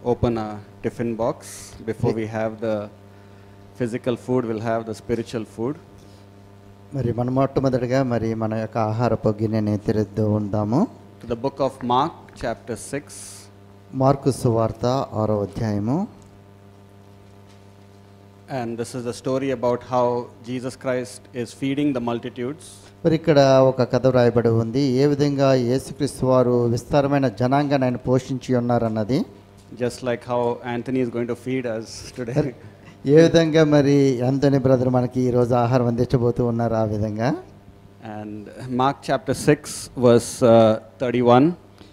open a tiffin box. Before we have the physical food, we'll have the spiritual food. మరి మన మొట్టమొదటిగా మరి మన యొక్క ఆహారపు గిన్నెని తెరుద్దు ఉందాము To the book of Mark, chapter 6. Mark సువార్త ఆరో అధ్యాయము And this is the story about how Jesus Christ is feeding the multitudes. మరి ఇక్కడ ఒక కథ వ్రాయబడి ఉంది ఏ విధంగా యేసుక్రీస్తు వారు విస్తారమైన జనాంగాన్ని ఆయన పోషించి ఉన్నారన్నది Just like how Anthony is going to feed us today. ఏ విధంగా మరి అంతని బ్రదర్ మనకి ఈరోజు ఆహారం అందించబోతూ ఉన్నారు ఆ విధంగా And Mark chapter 6, verse uh, 31.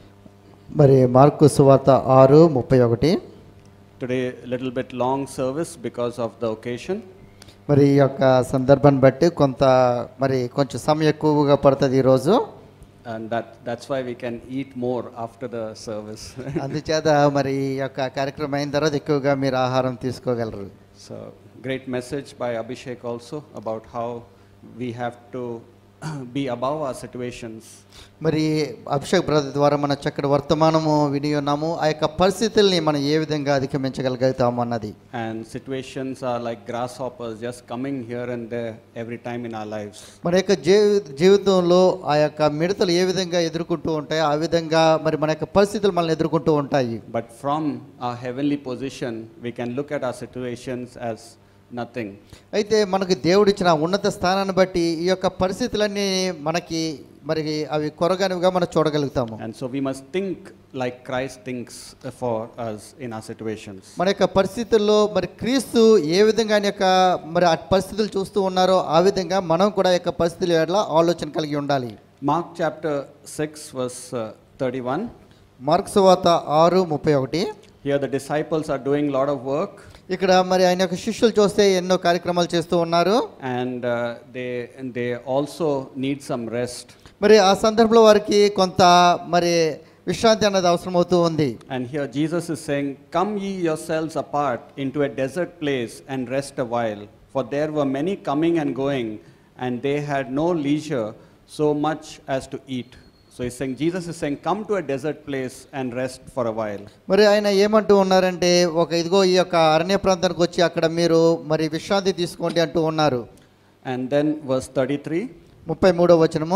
మరి మార్కు సువార్త ఆరు ముప్పై ఒకటి Today, a little bit long service because of the occasion. మరి ఈ యొక్క సందర్భాన్ని బట్టి కొంత మరి కొంచెం సమయం ఎక్కువగా పడుతుంది ఈరోజు And that, that's why we can eat more after the service. అందుచేత మరి ఈ యొక్క కార్యక్రమం అయిన తర్వాత ఎక్కువగా మీరు ఆహారం తీసుకోగలరు so, great message by Abhishek also about how we have to be above our situations. మరి అభిషేక్ బ్రదర్ ద్వారా మన చక్కటి వర్తమానము విని ఉన్నాము ఆ యొక్క పరిస్థితుల్ని మనం ఏ విధంగా అధిగమించగలుగుతాము అన్నది And situations are like grasshoppers just coming here and there every time in our lives. మన యొక్క జీ- జీవితంలో ఆ యొక్క మిడతలు ఏ విధంగా ఎదుర్కొంటూ ఉంటాయో ఆ విధంగా మరి మన యొక్క పరిస్థితులు మనల్ని ఎదుర్కొంటూ ఉంటాయి But from our heavenly position, we can look at our situations as nothing. అయితే మనకు దేవుడిచ్చిన ఆ ఉన్నత స్థానాన్ని బట్టి ఈ యొక్క పరిస్థితులన్నీ మనకి మరి అవి కొరగానివిగా మనం చూడగలుగుతాము And so we must think like Christ thinks for us in our situations. మన యొక్క పరిస్థితుల్లో మరి క్రీస్తు ఏ విధంగా ఆయన యొక్క మరి ఆ పరిస్థితులు చూస్తూ ఉన్నారో ఆ విధంగా మనం కూడా ఆ యొక్క పరిస్థితుల ఎడల ఆలోచన కలిగి ఉండాలి Mark chapter 6, verse uh, 31. Mark వార్త ఆరు ముప్పై ఒకటి Here the disciples are doing a lot of work ఇక్కడ మరి ఆయన యొక్క శిష్యులు చూస్తే ఎన్నో కార్యక్రమాలు చేస్తూ ఉన్నారు and uh, they, and they also need some rest. మరి ఆ సందర్భంలో వారికి కొంత మరి విశ్రాంతి అన్నది అవసరం అవుతూ ఉంది And here Jesus is saying, Come ye yourselves apart into a desert place and rest a while. For there were many coming and going, and they had no leisure so much as to eat. So he's saying, Jesus is saying, Come to a desert place and rest for a while. మరి ఆయన ఏమంటూ ఉన్నారంటే ఒక ఇదిగో ఈ యొక్క అరణ్య ప్రాంతానికి వచ్చి అక్కడ మీరు మరి విశ్రాంతి తీసుకోండి అంటూ ఉన్నారు And then verse 33 ముప్పై మూడో వచనము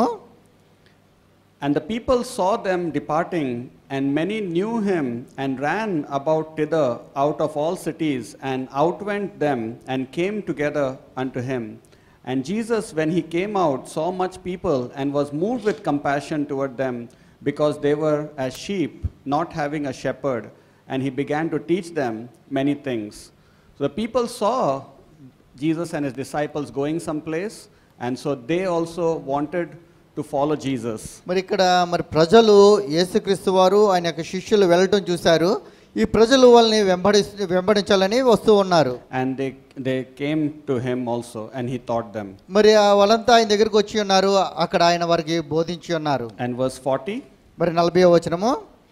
And the people saw them departing, and many knew him, and ran about thither out of all cities, and outwent them, and came together unto him. And Jesus, when he came out, saw much people, and was moved with compassion toward them, because they were as sheep, not having a shepherd. And he began to teach them many things. So the people saw Jesus and his disciples going someplace, and so they also wanted to follow Jesus. మరి ఇక్కడ మరి ప్రజలు యేసుక్రీస్తు వారు ఆయన యొక్క శిష్యులు వెళ్ళటం చూశారు ఈ ప్రజలు వాళ్ళని వెంబడి వెంబడించాలని వస్తూ ఉన్నారు And they, they came to him also, and he taught them. మరి ఆ వాళ్ళంతా ఆయన దగ్గరికి వచ్చి ఉన్నారు అక్కడ ఆయన వారికి బోధించి ఉన్నారు And verse 40 మరి నలభై వచనము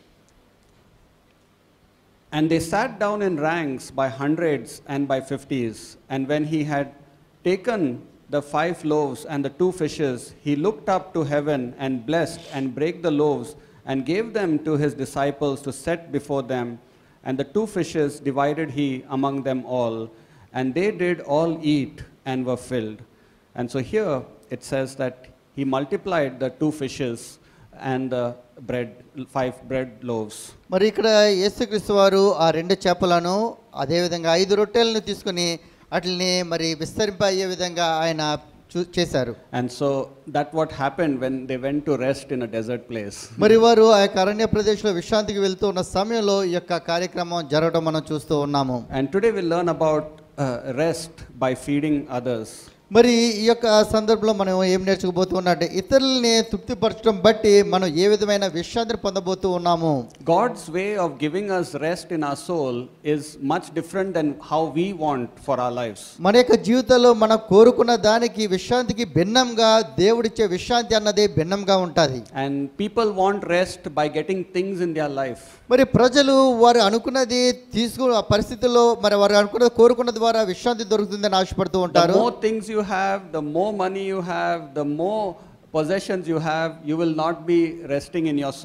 And they sat down in ranks by hundreds and by fifties. And when he had taken the five loaves and the two fishes, he looked up to heaven and blessed and brake the loaves and gave them to his disciples to set before them. And the two fishes divided he among them all. And they did all eat and were filled. And so here it says that he multiplied the two fishes and the bread, five bread loaves. మరి ఇక్కడ యేసుక్రీస్తు వారు ఆ రెండు చేపలను అదేవిధంగా ఐదు రొట్టెలను తీసుకుని వాటిని మరి విస్తరింప అయ్యే విధంగా ఆయన చూ చేశారు And so that what happened when they went to rest in a desert place. మరి వారు ఆ యొక్క అరణ్య ప్రదేశంలో విశ్రాంతికి వెళ్తూ ఉన్న సమయంలో ఈ యొక్క కార్యక్రమం జరగడం మనం చూస్తూ ఉన్నాము And today we'll learn about uh, rest by feeding others. మరి ఈ యొక్క సందర్భంలో మనం ఏం నేర్చుకోబోతున్నట్టు ఇతరుల్ని తృప్తిపరచడం బట్టి మనం ఏ విధమైన విశ్రాంతిని పొందబోతూ ఉన్నాము God's way of giving us rest in our soul is much different than how we want for our lives. మన యొక్క జీవితంలో మనం కోరుకున్న దానికి విశ్రాంతికి భిన్నంగా దేవుడిచ్చే విశ్రాంతి అన్నది భిన్నంగా ఉంటుంది And people want rest by getting things in their life. మరి ప్రజలు వారు అనుకున్నది తీసుకు ఆ పరిస్థితుల్లో మరి వారు అనుకున్నది కోరుకున్న ద్వారా విశ్రాంతి దొరుకుతుందని ఆశపడుతూ The ఉంటారు more things you have, the more money you have, the more possessions you have, you will not be resting in your soul.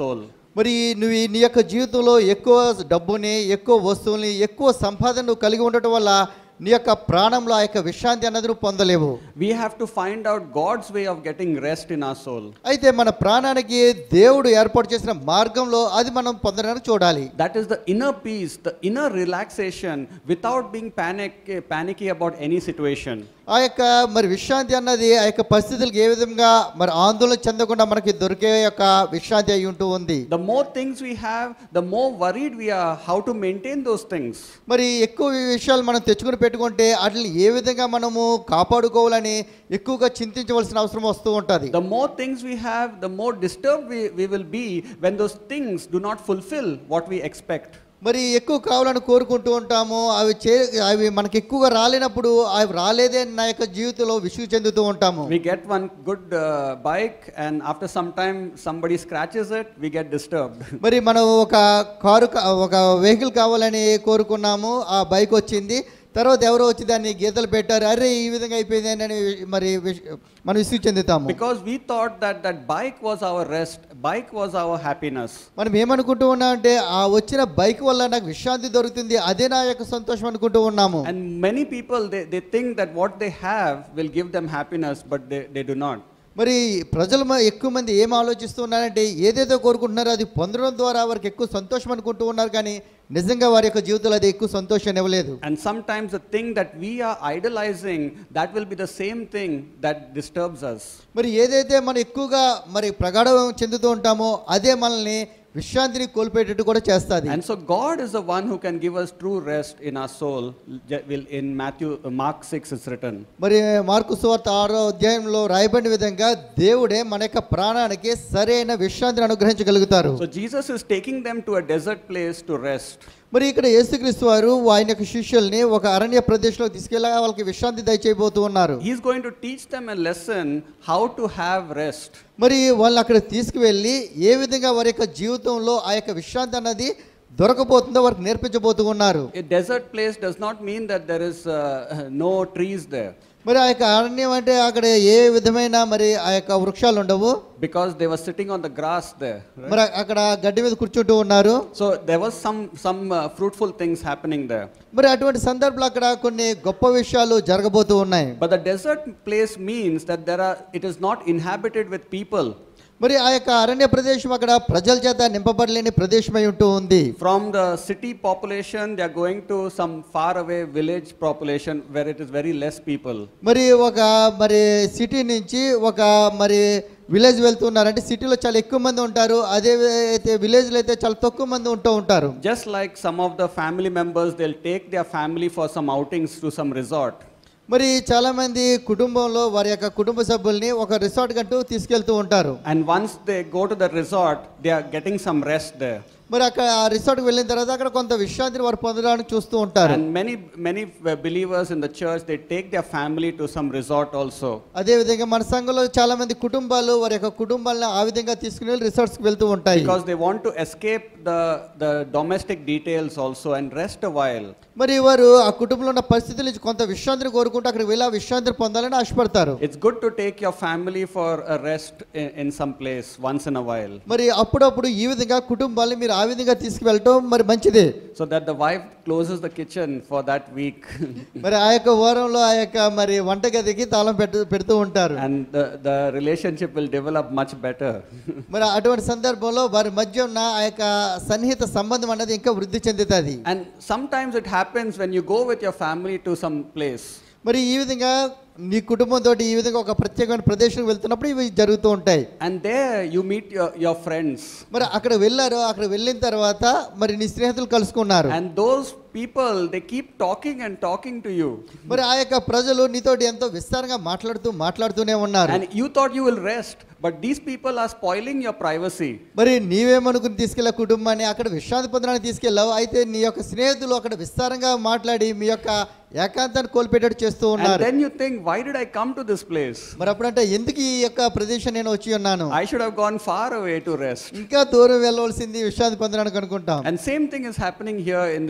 మరి నువ్వు ఈ నీ యొక్క జీవితంలో ఎక్కువ డబ్బుని ఎక్కువ వస్తువుల్ని ఎక్కువ సంపాదన నువ్వు కలిగి ఉండటం వల్ల నీ యొక్క ప్రాణంలో ఆ యొక్క విశ్రాంతి అన్నది నువ్వు పొందలేవు We have to find out God's way of getting rest in our soul. అయితే మన ప్రాణానికి దేవుడు ఏర్పాటు చేసిన మార్గంలో అది మనం పొందడానికి చూడాలి That is the inner peace, the inner relaxation without being panic, panicky about any situation. ఆ యొక్క మరి విశ్రాంతి అన్నది ఆ యొక్క పరిస్థితులకు ఏ విధంగా మరి ఆందోళన చెందకుండా మనకి దొరికే యొక్క విశ్రాంతి అయి ఉంటూ ఉంది The more things we have, the more worried we are how to maintain those things. మరి ఎక్కువ విషయాలు మనం తెచ్చుకుని పెట్టుకుంటే వాటిని ఏ విధంగా మనము కాపాడుకోవాలని ఎక్కువగా చింతించవలసిన అవసరం వస్తూ ఉంటుంది The more things we have, the more disturbed we, we will be when those things do not fulfill what we expect. మరి ఎక్కువ కావాలని కోరుకుంటూ ఉంటాము అవి చే అవి మనకి ఎక్కువగా రాలేనప్పుడు అవి రాలేదే అని నా యొక్క జీవితంలో విసుగు చెందుతూ ఉంటాము We get one good uh, bike, and after some time, somebody scratches it, we get disturbed. మరి మనం ఒక కారు కా- ఒక వెహికల్ కావాలని కోరుకున్నాము ఆ బైక్ వచ్చింది తర్వాత ఎవరో వచ్చి దాన్ని గీతలు పెట్టారు అరే ఈ విధంగా అయిపోయింది అని మరి విష్- మనం విసుగు చెందుతాము Because we thought that that bike was our rest, bike was our happiness. మనం ఏమనుకుంటూ ఉన్నామంటే ఆ వచ్చిన బైక్ వల్ల నాకు విశ్రాంతి దొరుకుతుంది అదే నా యొక్క సంతోషం అనుకుంటూ ఉన్నాము And many people, they, they think that what they have will give them happiness, but they, they do not. మరి ప్రజలు మ- ఎక్కువ మంది ఏం ఆలోచిస్తూ ఉన్నారంటే ఏదేదో కోరుకుంటున్నారో అది పొందడం ద్వారా వారికి ఎక్కువ సంతోషం అనుకుంటూ ఉన్నారు కానీ నిజంగా వారి యొక్క జీవితంలో అది ఎక్కువ సంతోషాన్ని ఇవ్వలేదు And sometimes the thing that we are idolizing, that will be the same thing that disturbs us. మరి ఏదైతే మనం ఎక్కువగా మరి ప్రగాఢం చెందుతూ ఉంటామో అదే మనల్ని విశ్రాంతిని కోల్పోయేటట్టు కూడా చేస్తుంది And so God is the one who can give us true rest in our soul. Je- Will in Matthew, uh, Mark 6 it's written. మరి మార్కు సువార్త ఆరో అధ్యాయంలో రాయబడిన విధంగా దేవుడే మన యొక్క ప్రాణానికి సరైన విశ్రాంతిని అనుగ్రహించగలుగుతారు So Jesus is taking them to a desert place to rest. మరి ఇక్కడ యేసుక్రీస్తు వారు ఆయన యొక్క శిష్యుల్ని ఒక అరణ్య ప్రదేశంలో తీసుకెళ్ళి వాళ్ళకి విశ్రాంతి దయచేయబోతూ ఉన్నారు He's going to teach them a lesson how to have rest. మరి వాళ్ళు అక్కడ తీసుకువెళ్ళి ఏ విధంగా వారి యొక్క జీవితంలో ఆ యొక్క విశ్రాంతి అన్నది దొరకబోతుందో వారికి నేర్పించబోతూ ఉన్నారు A desert place does not mean that there is uh, no trees there మరి ఆ యొక్క అరణ్యం అంటే అక్కడ ఏ విధమైన మరి ఆ యొక్క వృక్షాలు ఉండవు because they were sitting on the grass there. right? మరి అక్కడ గడ్డి మీద కూర్చుంటూ ఉన్నారు So there was some some uh, fruitful things happening there. మరి అటువంటి సందర్భంలో అక్కడ కొన్ని గొప్ప విషయాలు జరగబోతూ ఉన్నాయి But the desert place means that there are it is not inhabited with people. మరి ఆ యొక్క అరణ్య ప్రదేశం అక్కడ ప్రజల చేత నింపబడలేని ప్రదేశమై ఉంటూ ఉంది From the city population, they are going to some far away village population where it is very less people. మరి ఒక మరి సిటీ నుంచి ఒక మరి విలేజ్ వెళ్తున్నారు అంటే సిటీలో చాలా ఎక్కువ మంది ఉంటారు అదే అయితే విలేజ్లో అయితే చాలా తక్కువ మంది ఉంటూ ఉంటారు Just like some of the family members, they'll take their family for some outings to some resort. మరి చాలా మంది కుటుంబంలో వారి యొక్క కుటుంబ సభ్యుల్ని ఒక రిసార్ట్ కంటూ తీసుకెళ్తూ ఉంటారు And once they go to the resort, they are getting some rest there. మరి అక్కడ ఆ రిసార్ట్కి వెళ్ళిన తర్వాత అక్కడ కొంత విశ్రాంతిని వారు పొందడానికి చూస్తూ ఉంటారు And many, many believers in the church, they take their family to some resort also. అదే విధంగా మన సంఘంలో చాలా మంది కుటుంబాలు వారి యొక్క కుటుంబాలను ఆ విధంగా తీసుకుని వెళ్ళి రిసార్ట్స్కి వెళ్తూ ఉంటాయి Because they want to escape the, the domestic details also and rest a while. మరి వారు ఆ కుటుంబంలో ఉన్న పరిస్థితుల నుంచి కొంత విశ్రాంతిని కోరుకుంటూ అక్కడికి వెళ్ళి ఆ విశ్రాంతిని పొందాలని ఆశపడతారు It's good to take your family for a rest in, in some place once in a while. మరి అప్పుడప్పుడు ఈ విధంగా కుటుంబాన్ని మీరు ఆ విధంగా తీసుకువెళ్ళటం మరి మంచిదే So that the wife closes the kitchen for that week. మరి ఆ యొక్క వారంలో ఆ యొక్క మరి వంటగదికి తాళం పెట్టు పెడుతూ ఉంటారు and the, the relationship will develop much better. మరి అటువంటి సందర్భంలో వారి మధ్య ఉన్న ఆ యొక్క సన్నిహిత సంబంధం అనేది ఇంకా వృద్ధి చెందుతుంది and sometimes it happens when you go with your family to some place. మరి ఈ విధంగా నీ కుటుంబంతో ఈ విధంగా ఒక ప్రత్యేకమైన ప్రదేశం వెళ్తున్నప్పుడు ఇవి జరుగుతూ ఉంటాయి And there you meet your, your friends. మరి అక్కడ వెళ్ళారు అక్కడ వెళ్ళిన తర్వాత మరి నీ స్నేహితులు కలుసుకున్నారు And those people, they keep talking and talking to you. మరి ఆ యొక్క ప్రజలు నీతోటి ఎంతో విస్తారంగా మాట్లాడుతూ మాట్లాడుతూనే ఉన్నారు And you thought you will rest, but these people are spoiling your privacy. మరి నీవేమనుకుని తీసుకెళ్ళే కుటుంబాన్ని అక్కడ విశ్రాంతి పొందడానికి తీసుకెళ్ళావు అయితే నీ యొక్క స్నేహితులు అక్కడ విస్తారంగా మాట్లాడి మీ యొక్క ఏకాంతాన్ని కోల్పోయేటట్టు చేస్తూ And ఉన్నారు then you think, why did I come to this place? మరి అప్పుడంటే ఎందుకు ఈ యొక్క ప్రదేశం నేను వచ్చి ఉన్నాను I should have gone far away to rest. ఇంకా దూరం వెళ్ళవలసింది విశ్రాంతి పొందడానికి అనుకుంటాం And same thing is happening here in this story.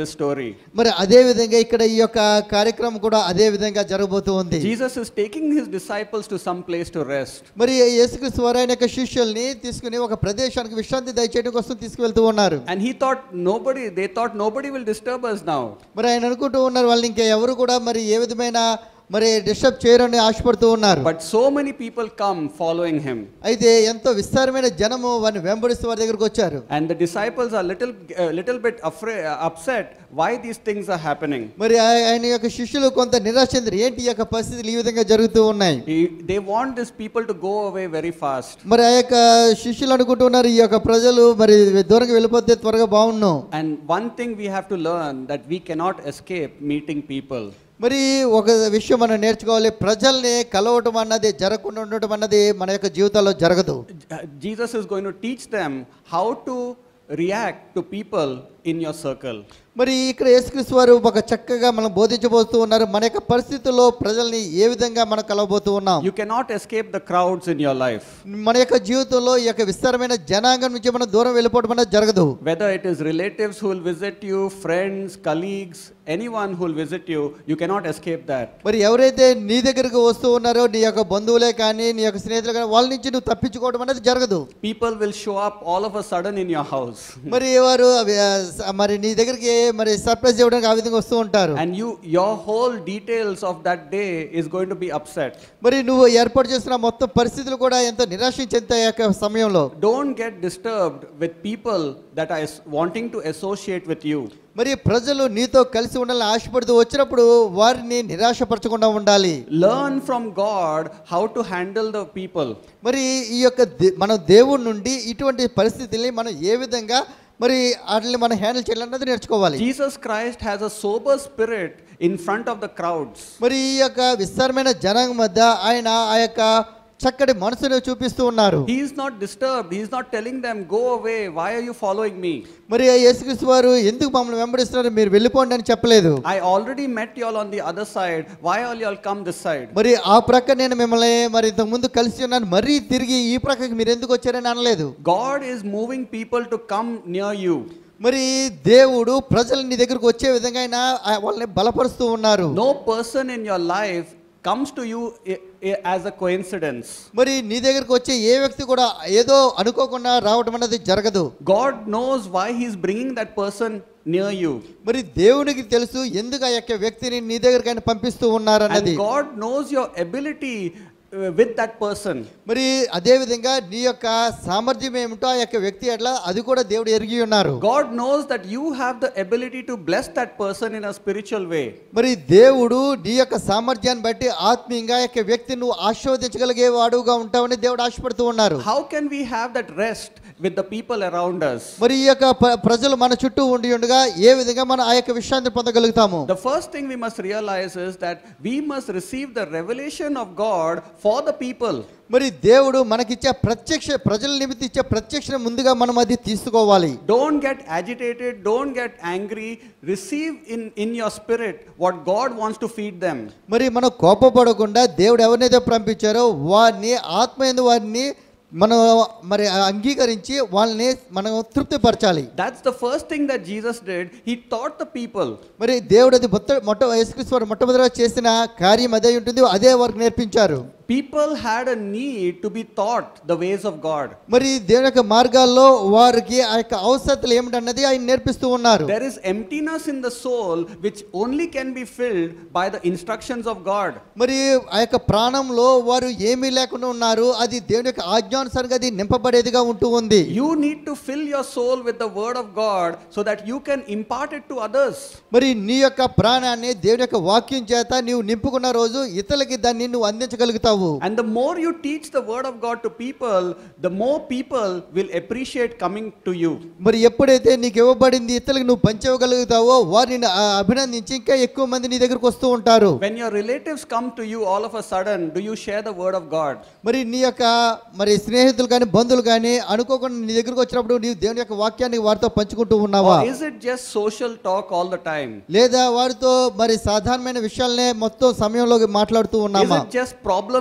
మరి అదే విధంగా ఇక్కడ ఈ యొక్క కార్యక్రమం కూడా అదే విధంగా జరగబోతూ ఉంది Jesus is taking his disciples to some place to rest. మరి యేసుక్రీస్తు వారు ఆయన యొక్క శిష్యుల్ని తీసుకుని ఒక ప్రదేశానికి విశ్రాంతి దయచేయడం కోసం తీసుకువెళ్తూ ఉన్నారు And he thought nobody, they thought nobody will disturb us now. మరి ఆయన అనుకుంటూ ఉన్నారు వాళ్ళు ఇంకా ఎవరు కూడా మరి ఏ విధమైన మరి డిస్టర్బ్ చేయరని ఆశపడుతూ ఉన్నారు But so many people come following him. అయితే ఎంతో విస్తారమైన జనము వారిని వెంబడిస్తూ వారి దగ్గరకు వచ్చారు And the disciples are little, uh, little bit afraid, upset why these things are happening. మరి ఆయ- ఆయన యొక్క శిష్యులు కొంత నిరాశ చెందిరు ఏంటి ఈ యొక్క పరిస్థితులు ఈ విధంగా జరుగుతూ ఉన్నాయి He- They want these people to go away very fast. మరి ఆ యొక్క శిష్యులు అనుకుంటున్నారు ఈ యొక్క ప్రజలు మరి దూరంగా వెళ్ళిపోతే త్వరగా బాగుండు And one thing we have to learn that we cannot escape meeting people. మరి ఒక విషయం మనం నేర్చుకోవాలి ప్రజల్ని కలవటం అన్నది జరగకుండా ఉండటం అన్నది మన యొక్క జీవితాల్లో జరగదు Uh, Jesus is going to teach them how to react to people in your circle. మరి ఇక్కడ యేసుక్రీస్తు వారు ఒక చక్కగా మనం బోధించబోతూ ఉన్నారు మన యొక్క పరిస్థితుల్లో ప్రజల్ని ఏ విధంగా మనం కలవబోతూ ఉన్నాం You cannot escape the crowds in your life. మన యొక్క జీవితంలో ఈ యొక్క విస్తారమైన జనాంగం నుంచి మనం దూరం వెళ్ళిపోవడం అనేది జరగదు Whether it is relatives who will visit you, friends, colleagues, anyone who will visit you, you cannot escape that. మరి ఎవరైతే నీ దగ్గరకు వస్తూ ఉన్నారో నీ యొక్క బంధువులే కానీ నీ యొక్క స్నేహితులు కానీ వాళ్ళ నుంచి నువ్వు తప్పించుకోవడం అనేది జరగదు People will show up all of a sudden in your house. మరి వారు అవి, ఆ, స- మరి నీ దగ్గరికి మరి సర్ప్రైజ్ ఇవ్వడానికి ఆ విధంగా వస్తూ ఉంటారు And you your whole details of that day is going to be upset. మరి నువ్వు ఏర్పాటు చేసిన మొత్తం పరిస్థితులు కూడా ఎంతో నిరాశ చెందుతాయి ఆ యొక్క సమయంలో Don't get disturbed with people that are as- wanting to associate with you. మరి ప్రజలు నీతో కలిసి ఉండాలని ఆశపడుతూ వచ్చినప్పుడు వారిని నిరాశపరచకుండా ఉండాలి Learn from God how to handle the people. మరి ఈ యొక్క దే- మన దేవుడి నుండి ఇటువంటి పరిస్థితుల్ని మనం ఏ విధంగా మరి వాటిని మనం హ్యాండిల్ చేయాలన్నది నేర్చుకోవాలి Jesus Christ has a sober spirit in front of the crowds. మరి ఈ యొక్క విస్తారమైన జనాంగం మధ్య ఆయన ఆ యొక్క చక్కటి మనసును చూపిస్తూ ఉన్నారు He is not disturbed. He is not telling them, Go away. Why are you following me? మరి ఆ యేసుక్రీస్తు వారు ఎందుకు మమ్మల్ని వెంబడిస్తున్నారు మీరు వెళ్ళిపోండి అని చెప్పలేదు I already met you all on the other side. Why all you all come this side? మరి ఆ ప్రక్క నేను మిమ్మల్ని మరి ఇంతకు ముందు కలిసి ఉన్నాను మరీ తిరిగి ఈ ప్రక్కకి మీరు ఎందుకు వచ్చారని అనలేదు God is moving people to come near you. మరి దేవుడు ప్రజలు నీ దగ్గరకు వచ్చే విధంగా ఆయన ఆ వాళ్ళని బలపరుస్తూ ఉన్నారు No person in your life comes to you i- i- as a coincidence. మరి నీ దగ్గరకు వచ్చే ఏ వ్యక్తి కూడా ఏదో అనుకోకుండా రావడం అనేది జరగదు God knows why He is bringing that person near you. మరి దేవునికి తెలుసు ఎందుకు ఆ యొక్క వ్యక్తిని నీ దగ్గరికి ఆయన పంపిస్తూ ఉన్నారన్నది And God knows your ability uh, with that person. మరి అదే విధంగా నీ యొక్క సామర్థ్యం ఏమిటో ఆ యొక్క వ్యక్తి అట్లా అది కూడా దేవుడు ఎరిగి ఉన్నారు God knows that you have the ability to bless that person in a spiritual way. మరి దేవుడు నీ యొక్క సామర్థ్యాన్ని బట్టి ఆత్మీయంగా ఆ యొక్క వ్యక్తిని నువ్వు ఆశీర్వదించగలిగే వాడుగా ఉంటావని దేవుడు ఆశపడుతూ ఉన్నారు How can we have that rest with the people around us? మరి ఈ యొక్క ప్ర- ప్రజలు మన చుట్టూ ఉండి ఉండగా ఏ విధంగా మనం ఆ యొక్క విషయాన్ని పొందగలుగుతాము The first thing we must realize is that we must receive the revelation of God for the people. మరి దేవుడు మనకిచ్చే ప్రత్యక్ష ప్రజల నిమిత్తం ఇచ్చే ప్రత్యక్ష ముందుగా మనం అది తీసుకోవాలి Don't get agitated, don't get angry. Receive in, in your spirit what God wants to feed them. మరి మనం కోపపడకుండా దేవుడు ఎవరినైతే పంపించారో వారిని ఆత్మయందు వారిని మనం మరి అంగీకరించి వాళ్ళని మనం తృప్తిపరచాలి That's the first thing that Jesus did. He taught the people. మరి దేవుడు అది మొట్ట మొట్ట యేసుక్రీస్తు వారు మొట్టమొదటిగా చేసిన కార్యం అదే ఉంటుంది అదే వారికి నేర్పించారు People had a need to be taught the ways of God. మరి దేవుని యొక్క మార్గాల్లో వారికి ఆ యొక్క అవసరతలు ఏమిటన్నది ఆయన నేర్పిస్తూ ఉన్నారు There is emptiness in the soul which only can be filled by the instructions of God. మరి ఆ యొక్క ప్రాణంలో వారు ఏమీ లేకుండా ఉన్నారు అది దేవుని యొక్క ఆజ్ఞానుసారంగా అది నింపబడేదిగా ఉంటూ ఉంది You need to fill your soul with the word of God so that you can impart it to others. మరి నీ యొక్క ప్రాణాన్ని దేవుని యొక్క వాక్యం చేత నీవు నింపుకున్న రోజు ఇతరులకి దాన్ని నువ్వు అందించగలుగుతావు And the more you teach the word of God to people, the more people will appreciate coming to you. మరి ఎప్పుడైతే నీకు ఇవ్వబడింది ఇతరులకు నువ్వు పంచవగలుగుతావో వారిని ఆ అభినందించి ఇంకా ఎక్కువ మంది నీ దగ్గరకు వస్తూ ఉంటారు When your relatives come to you all of a sudden, do you share the word of God? మరి నీ యొక్క మరి స్నేహితులు కానీ బంధువులు కానీ అనుకోకుండా నీ దగ్గరకు వచ్చినప్పుడు నీవు దేవుని యొక్క వాక్యాన్ని వారితో పంచుకుంటూ ఉన్నావా Or is it just social talk all the time? లేదా వారితో మరి సాధారణమైన విషయాలనే మొత్తం సమయంలో మాట్లాడుతూ Is ఉన్నామా it just problem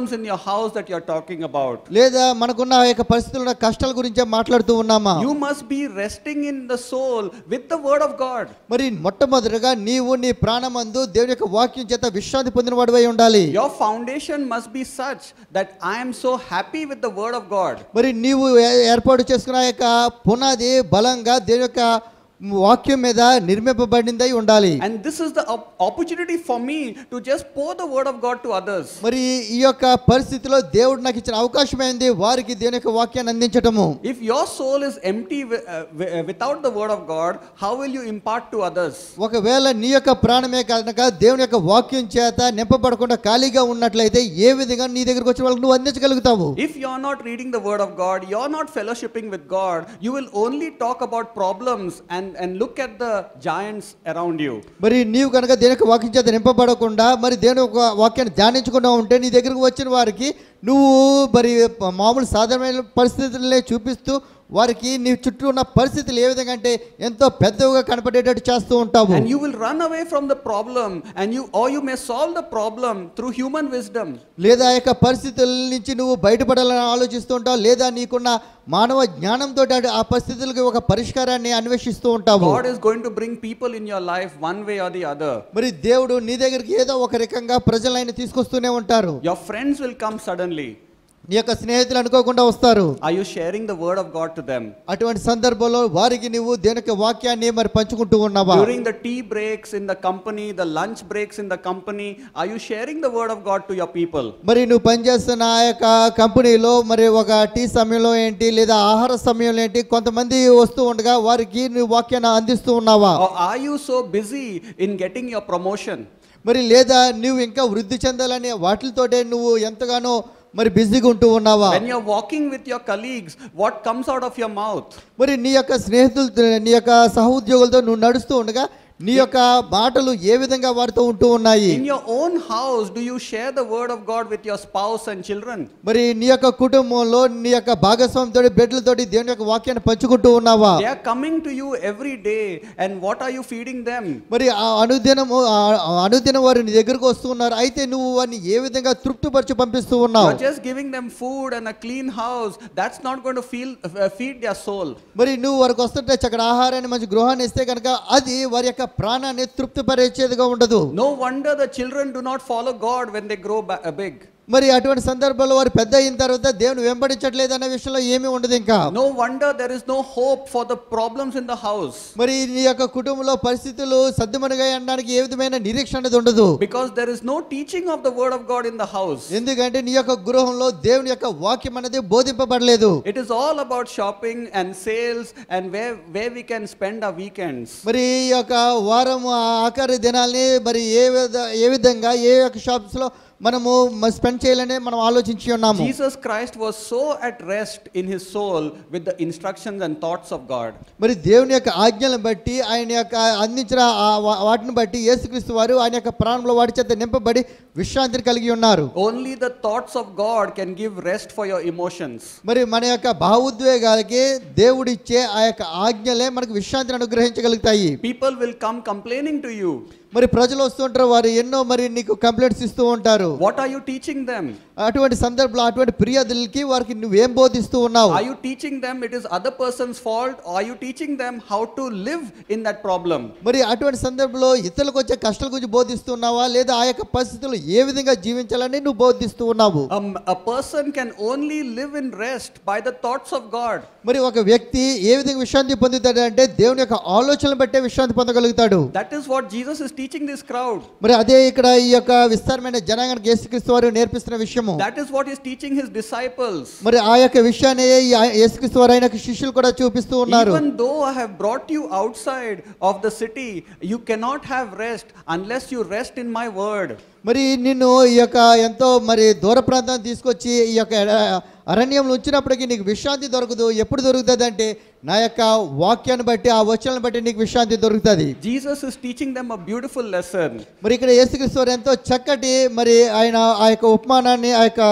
problems in your house that you're talking about. లేదా మనకున్న ఆ యొక్క పరిస్థితుల కష్టాల గురించే మాట్లాడుతూ ఉన్నామా You must be resting in the soul with the word of God. మరి మొట్టమొదటిగా నీవు నీ ప్రాణమందు దేవుని యొక్క వాక్యం చేత విశ్రాంతి పొందిన వాడివై ఉండాలి Your foundation must be such that I am so happy with the word of God. మరి నీవు ఏ- ఏర్పాటు చేసుకున్న ఆ యొక్క పునాది బలంగా దేవుని యొక్క వాక్యం మీద నిర్మింపబడిందై ఉండాలి And this is the op- opportunity for me to just pour the word of God to others. మరి ఈ యొక్క పరిస్థితిలో దేవుడు నాకు ఇచ్చిన అవకాశం ఏంది వారికి దేవుని యొక్క వాక్యాన్ని అందించటము If your soul is empty wi- uh, wi- uh, without the word of God, how will you impart to others? ఒకవేళ నీ యొక్క ప్రాణమే కనుక దేవుని యొక్క వాక్యం చేత నింపబడకుండా ఖాళీగా ఉన్నట్లయితే ఏ విధంగా నీ దగ్గరకు వచ్చిన వాళ్ళకి నువ్వు అందించగలుగుతావు If you're not reading the word of God, you're not fellowshipping with God, you will only talk about problems and, and look at the giants around you. మరి నీవు కనుక దేవుని యొక్క వాక్యం చేత నింపబడకుండా మరి దేవుని యొక్క వాక్యాన్ని ధ్యానించకుండా ఉంటే నీ దగ్గరకు వచ్చిన వారికి నువ్వు మరి మామూలు సాధారణమైన పరిస్థితులనే చూపిస్తూ వారికి నీ చుట్టూ ఉన్న పరిస్థితులు ఏ విధంగా అంటే ఎంతో పెద్దవిగా కనపడేటట్టు చేస్తూ ఉంటావు And you will run away from the problem and you or you may solve the problem through human wisdom. లేదా ఆ యొక్క పరిస్థితుల నుంచి నువ్వు బయటపడాలని ఆలోచిస్తూ ఉంటావు లేదా నీకున్న మానవ జ్ఞానంతో ఆ పరిస్థితులకి ఒక పరిష్కారాన్ని అన్వేషిస్తూ ఉంటావు God is going to bring people in your life one way or the other. మరి దేవుడు నీ దగ్గరికి ఏదో ఒక రకంగా ప్రజలైన తీసుకొస్తూనే ఉంటారు Your friends will come suddenly. నీ యొక్క స్నేహితులు అనుకోకుండా వస్తారు Are you sharing the word of God to them? అటువంటి సందర్భంలో వారికి నువ్వు దేని యొక్క వాక్యాన్ని మరి పంచుకుంటూ ఉన్నావా During the tea breaks in the company, the lunch breaks in the company, are you sharing the word of God to your people? మరి నువ్వు పనిచేస్తున్న ఆ యొక్క కంపెనీలో మరి ఒక టీ సమయంలో ఏంటి లేదా ఆహార సమయంలో ఏంటి కొంతమంది వస్తూ ఉండగా వారికి నువ్వు వాక్యాన్ని అందిస్తూ ఉన్నావా Or are you so busy in getting your promotion? మరి లేదా నువ్వు ఇంకా వృద్ధి చెందాలని వాటితోటే నువ్వు ఎంతగానో మరి బిజీగా ఉంటూ ఉన్నావా When you're walking with your colleagues, what comes out of your mouth? మరి నీ యొక్క స్నేహితులతో నీ యొక్క సహోద్యోగులతో నువ్వు నడుస్తూ ఉండగా నీ యొక్క మాటలు ఏ విధంగా వారితో ఉంటూ ఉన్నాయి In your own house, do you share the word of God with your spouse and children? మరి నీ యొక్క కుటుంబంలో నీ యొక్క భాగస్వామితో బిడ్డలతోటి దేవుని యొక్క వాక్యాన్ని పంచుకుంటూ ఉన్నావా They are coming to you every day, and what are you feeding them? మరి ఆ అనుదినము ఆ ఆ అనుదినం వారు నీ దగ్గరకు వస్తూ ఉన్నారు అయితే నువ్వు వారిని ఏ విధంగా తృప్తిపరిచి పంపిస్తూ ఉన్నావు You're just giving them food and a clean house. That's not going to feel, uh, feed their soul. మరి నువ్వు వారికి వస్తుంటే చక్కడ ఆహారాన్ని మంచి గృహాన్ని ఇస్తే కనుక అది వారి యొక్క ప్రాణాన్ని తృప్తిపరిచేదిగా ఉండదు No wonder the children do not follow God when they grow ba- uh, big. మరి అటువంటి సందర్భంలో వారు పెద్ద అయిన తర్వాత దేవుని వెంబడించట్లేదు అనే విషయంలో ఏమీ ఉండదు ఇంకా No wonder there is no hope for the problems in the house. మరి నీ యొక్క కుటుంబంలో పరిస్థితులు సర్దుమనుగా అనడానికి ఏ విధమైన నిరీక్షణ అనేది ఉండదు Because there is no teaching of the word of God in the house. ఎందుకంటే నీ యొక్క గృహంలో దేవుని యొక్క వాక్యం అనేది బోధింపబడలేదు It is all about shopping and sales and where, where we can spend our weekends. మరి ఈ యొక్క వారం ఆ ఆఖరి దినాల్ని మరి ఏ విధ ఏ విధంగా ఏ యొక్క షాప్స్లో మనము స్పెండ్ చేయాలని మనం ఆలోచించి ఉన్నాము Jesus Christ was so at rest in his soul with the instructions and thoughts of God. మరి దేవుని యొక్క ఆజ్ఞలను బట్టి ఆయన యొక్క అందించిన ఆ వా- వాటిని బట్టి యేసుక్రీస్తు వారు ఆయన యొక్క ప్రాణంలో వాటి చేత నింపబడి విశ్రాంతిని కలిగి ఉన్నారు Only the thoughts of God can give rest for your emotions. మరి మన యొక్క భావోద్వేగాలకి దేవుడిచ్చే ఆ యొక్క ఆజ్ఞలే మనకు విశ్రాంతిని అనుగ్రహించగలుగుతాయి People will come complaining to you. మరి ప్రజలు వస్తుంటారు వారు ఎన్నో మరి నీకు కంప్లైంట్స్ ఇస్తూ ఉంటారు What are you teaching them? అటువంటి సందర్భంలో అటువంటి ఫిర్యాదులకి వారికి నువ్వేం బోధిస్తూ ఉన్నావు Are you teaching them it is other person's fault or are you teaching them how to live in that problem? మరి అటువంటి సందర్భంలో ఇతరులకు వచ్చే కష్టాల గురించి బోధిస్తున్నావా లేదా ఆ యొక్క పరిస్థితుల్లో ఏ విధంగా జీవించాలని నువ్వు బోధిస్తూ ఉన్నావు Um, a person can only live in rest by the thoughts of God. మరి ఒక వ్యక్తి ఏ విధంగా విశ్రాంతి పొందుతాడు అంటే దేవుని యొక్క ఆలోచనలు బట్టే విశ్రాంతి పొందగలుగుతాడు That is what Jesus is teaching this crowd. మరి అదే ఇక్కడ ఈ యొక్క విస్తారమైన జనాంగానికి యేసుక్రీస్తు వారు నేర్పిస్తున్న విషయము That is what he's teaching his disciples. మరి ఆ యొక్క విషయాన్ని ఈ ఆ- యేసుక్రీస్తు వారు ఆయన శిష్యులు కూడా చూపిస్తూ ఉన్నారు Even though I have brought you outside of the city, you cannot have rest unless you rest in my word. మరి నిన్ను ఈ యొక్క ఎంతో మరి దూర ప్రాంతాన్ని తీసుకొచ్చి ఈ యొక్క అర- అరణ్యంలో ఉంచినప్పటికీ నీకు విశ్రాంతి దొరకదు ఎప్పుడు దొరుకుతుంది అంటే నా యొక్క వాక్యాన్ని బట్టి ఆ వచనాలను బట్టి నీకు విశ్రాంతి దొరుకుతుంది Jesus is teaching them a beautiful lesson. మరి ఇక్కడ యేసుక్రీస్తు వారు ఎంతో చక్కటి మరి ఆయన ఆ యొక్క ఉపమానాన్ని ఆ యొక్క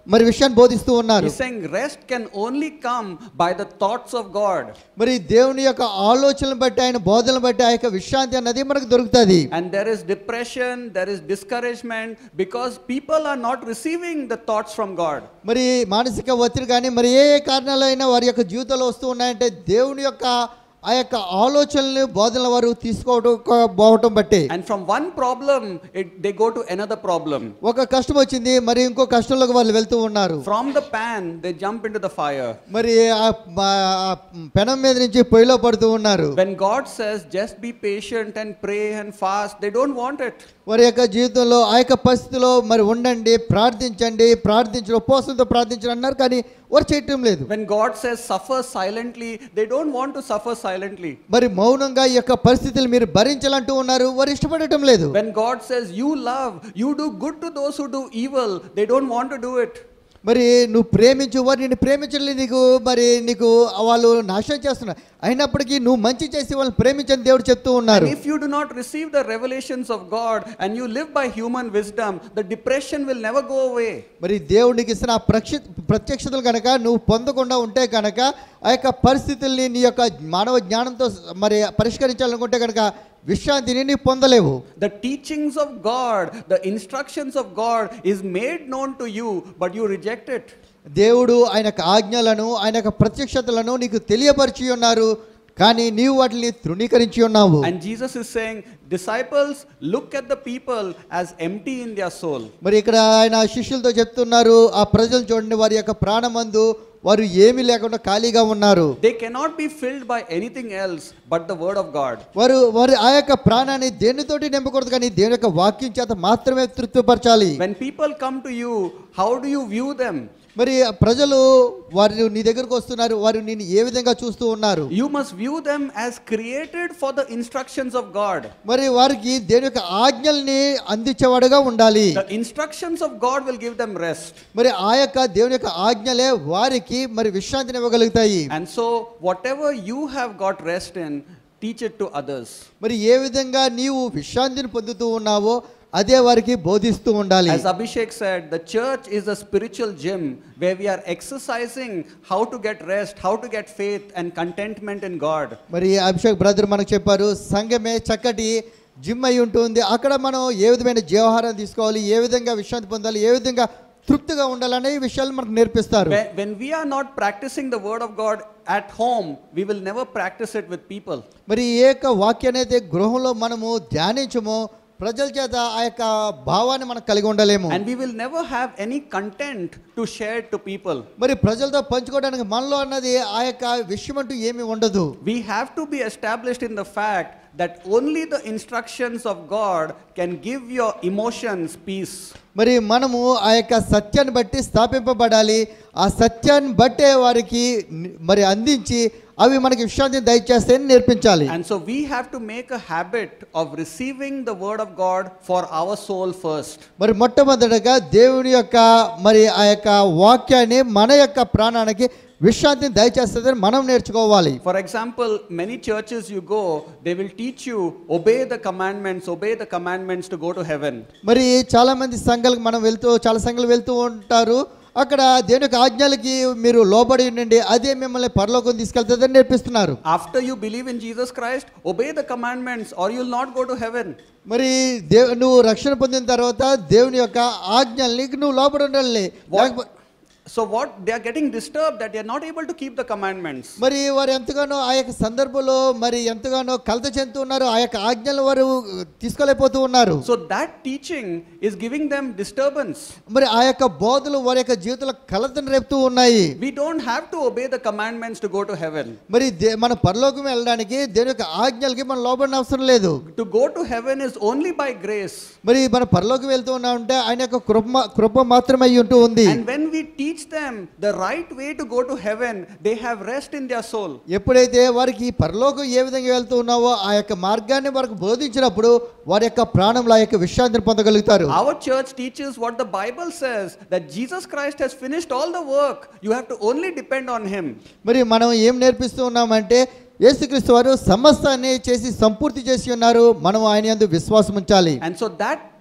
మరి విషయాన్ని బోధిస్తూ ఉన్నారు He's saying rest can only come by the thoughts of God. మరి దేవుని యొక్క ఆలోచనలు బట్టి ఆయన బోధనలు బట్టి ఆ యొక్క విశ్రాంతి అన్నది మనకు దొరుకుతుంది And there is depression, there is discouragement because people are not receiving the thoughts from God. మరి మానసిక ఒత్తిడి కానీ మరి ఏ ఏ కారణాలు అయినా వారి యొక్క జీవితంలో వస్తూ ఉన్నాయంటే దేవుని యొక్క ఆ యొక్క ఆలోచనలు బోధనలు వారు తీసుకోవడం పోవటం బట్టి And from one problem, it, they go to another problem. ఒక కష్టం వచ్చింది మరి ఇంకో కష్టంలోకి వాళ్ళు వెళ్తూ ఉన్నారు From the pan, they jump into the fire. మరి ఆ ఆ పెనం మీద నుంచి పొయ్యిలో పడుతూ ఉన్నారు When God says, just be patient and pray and fast, they don't want it. వారి యొక్క జీవితంలో ఆ యొక్క పరిస్థితిలో మరి ఉండండి ప్రార్థించండి ప్రార్థించడం ఉపవాసంతో ప్రార్థించడం అన్నారు కానీ వారు చేయటం లేదు When God says, suffer silently, they don't want to suffer silently. మరి మౌనంగా ఈ యొక్క పరిస్థితులు మీరు భరించాలంటూ ఉన్నారు వారు ఇష్టపడటం లేదు When God says, you love, you do good to those who do evil, they don't want to do it. మరి నువ్వు ప్రేమించు వారు నిన్ను ప్రేమించలేదు నీకు మరి నీకు వాళ్ళు నాశనం చేస్తున్నారు అయినప్పటికీ నువ్వు మంచి చేసి వాళ్ళని ప్రేమించని దేవుడు చెప్తూ ఉన్నారు And if you do not receive the revelations of God and you live by human wisdom, the depression will never go away. మరి దేవుడికి ఇస్తున్న ఆ ప్రక్ష ప్రత్యక్షతలు కనుక నువ్వు పొందకుండా ఉంటే కనుక ఆ యొక్క పరిస్థితుల్ని నీ యొక్క మానవ జ్ఞానంతో మరి పరిష్కరించాలనుకుంటే కనుక విశ్రాంతిని నీవు పొందలేవు The teachings of God, the instructions of God is made known to you, but you reject it. దేవుడు ఆయన యొక్క ఆజ్ఞలను ఆయన యొక్క ప్రత్యక్షతలను నీకు తెలియపరిచి ఉన్నారు కానీ నీవు వాటిని తృణీకరించి ఉన్నావు And Jesus is saying, disciples, look at the people as empty in their soul. మరి ఇక్కడ ఆయన శిష్యులతో చెప్తున్నారు ఆ ప్రజలు చూడండి వారి యొక్క ప్రాణమందు వారు ఏమీ లేకుండా ఖాళీగా ఉన్నారు They cannot be filled by anything else but the word of God. వారు వారి ఆ యొక్క ప్రాణాన్ని దేనితోటి నింపకూడదు కానీ దేవుని యొక్క వాక్యం చేత మాత్రమే తృప్తిపరచాలి When people come to you, how do you view them? మరి ఆ ప్రజలు వారు నీ దగ్గరకు వస్తున్నారు వారు నేను ఏ విధంగా చూస్తూ ఉన్నారు You must view them as created for the instructions of God. మరి వారికి దేవుని యొక్క ఆజ్ఞల్ని అందించేవాడుగా ఉండాలి The instructions of God will give them rest. మరి ఆ యొక్క దేవుని యొక్క ఆజ్ఞలే వారికి మరి విశ్రాంతిని ఇవ్వగలుగుతాయి And so, whatever you have got rest in, teach it to others. మరి ఏ విధంగా నీవు విశ్రాంతిని పొందుతూ ఉన్నావో అదే వారికి బోధిస్తూ ఉండాలి As Abhishek said, the church is a spiritual gym where we are exercising how to get rest, how to get faith and contentment in God. మరి అభిషేక్ బ్రదర్ మనకు చెప్పారు సంఘమే చక్కటి జిమ్ అయి ఉంటుంది అక్కడ మనం ఏ విధమైన జీవహారం తీసుకోవాలి ఏ విధంగా విశ్రాంతి పొందాలి ఏ విధంగా తృప్తిగా ఉండాలనే ఈ విషయాలు మనకు నేర్పిస్తారు When, when we are not practicing the word of God at home, we will never practice it with people. మరి ఏ యొక్క వాక్యాన్ని అయితే గృహంలో మనము ధ్యానించమో ప్రజల చేత ఆ యొక్క భావాన్ని మనం కలిగి ఉండలేము And we will never have any content to share to people. మరి ప్రజలతో పంచుకోవడానికి మనలో అన్నది ఆ యొక్క విషయం అంటూ ఏమీ ఉండదు We have to be established in the fact that only the instructions of God can give your emotions peace. మరి మనము ఆ యొక్క సత్యాన్ని బట్టి స్థాపింపబడాలి ఆ సత్యాన్ని బట్టే వారికి ని- మరి అందించి అవి మనకి విశ్రాంతిని దయచేస్తాయని నేర్పించాలి And so we have to make a habit of receiving the word of God for our soul first. మరి మొట్టమొదటగా దేవుని యొక్క మరి ఆ యొక్క వాక్యాన్ని మన యొక్క ప్రాణానికి విశ్రాంతిని దయచేస్తుందని మనం నేర్చుకోవాలి For example, many churches you go, they will teach you obey the commandments, obey the commandments to go to heaven. మరి చాలా మంది సంఘాలకు మనం వెళ్తూ చాలా సంఘాలు వెళ్తూ ఉంటారు అక్కడ దేవుని యొక్క ఆజ్ఞలకి మీరు లోబడి ఉండండి అదే మిమ్మల్ని పరలోకం తీసుకెళ్తుందని నేర్పిస్తున్నారు After you believe in Jesus Christ, obey the commandments or you will not go to heaven. మరి దేవు నువ్వు రక్షణ పొందిన తర్వాత దేవుని యొక్క ఆజ్ఞల్ని నువ్వు లోబడి ఉండాలి లేకపో- So what they are getting disturbed that they are not able to keep the commandments. మరి వారు ఎంతగానో ఆ యొక్క సందర్భంలో మరి ఎంతగానో కలత చెందుతూ ఉన్నారు ఆ యొక్క ఆజ్ఞలు వారు తీసుకోలేకపోతూ ఉన్నారు So that teaching is giving them disturbance. మరి ఆ యొక్క బోధలు వారి యొక్క జీవితంలో కలతను రేపుతూ ఉన్నాయి We don't have to obey the commandments to go to heaven. మరి దే- మన పరలోకం వెళ్ళడానికి దేవుని యొక్క ఆజ్ఞలకి మనం లోబడిన అవసరం లేదు To go to heaven is only by grace. మరి మన పరలోకం వెళ్తూ ఉన్నామంటే ఆయన యొక్క కృప కృప మాత్రమే అయి ఉంటూ ఉంది And when we teach them the right way to go to heaven, they have rest in their soul. ఎప్పుడైతే వారికి ఈ పరలోకం ఏ విధంగా వెళ్తూ ఉన్నావో ఆ యొక్క మార్గాన్ని వారికి బోధించినప్పుడు వారి యొక్క ప్రాణంలో ఆ యొక్క విశ్రాంతిని పొందగలుగుతారు Our church teaches what the Bible says that Jesus Christ has finished all the work. You have to only depend on Him. మరి మనం ఏం నేర్పిస్తూ ఉన్నామంటే యేసుక్రీస్తు వారు సమస్తాన్ని చేసి సంపూర్తి చేసి ఉన్నారు మనం ఆయన యందు విశ్వాసం ఉంచాలి And so that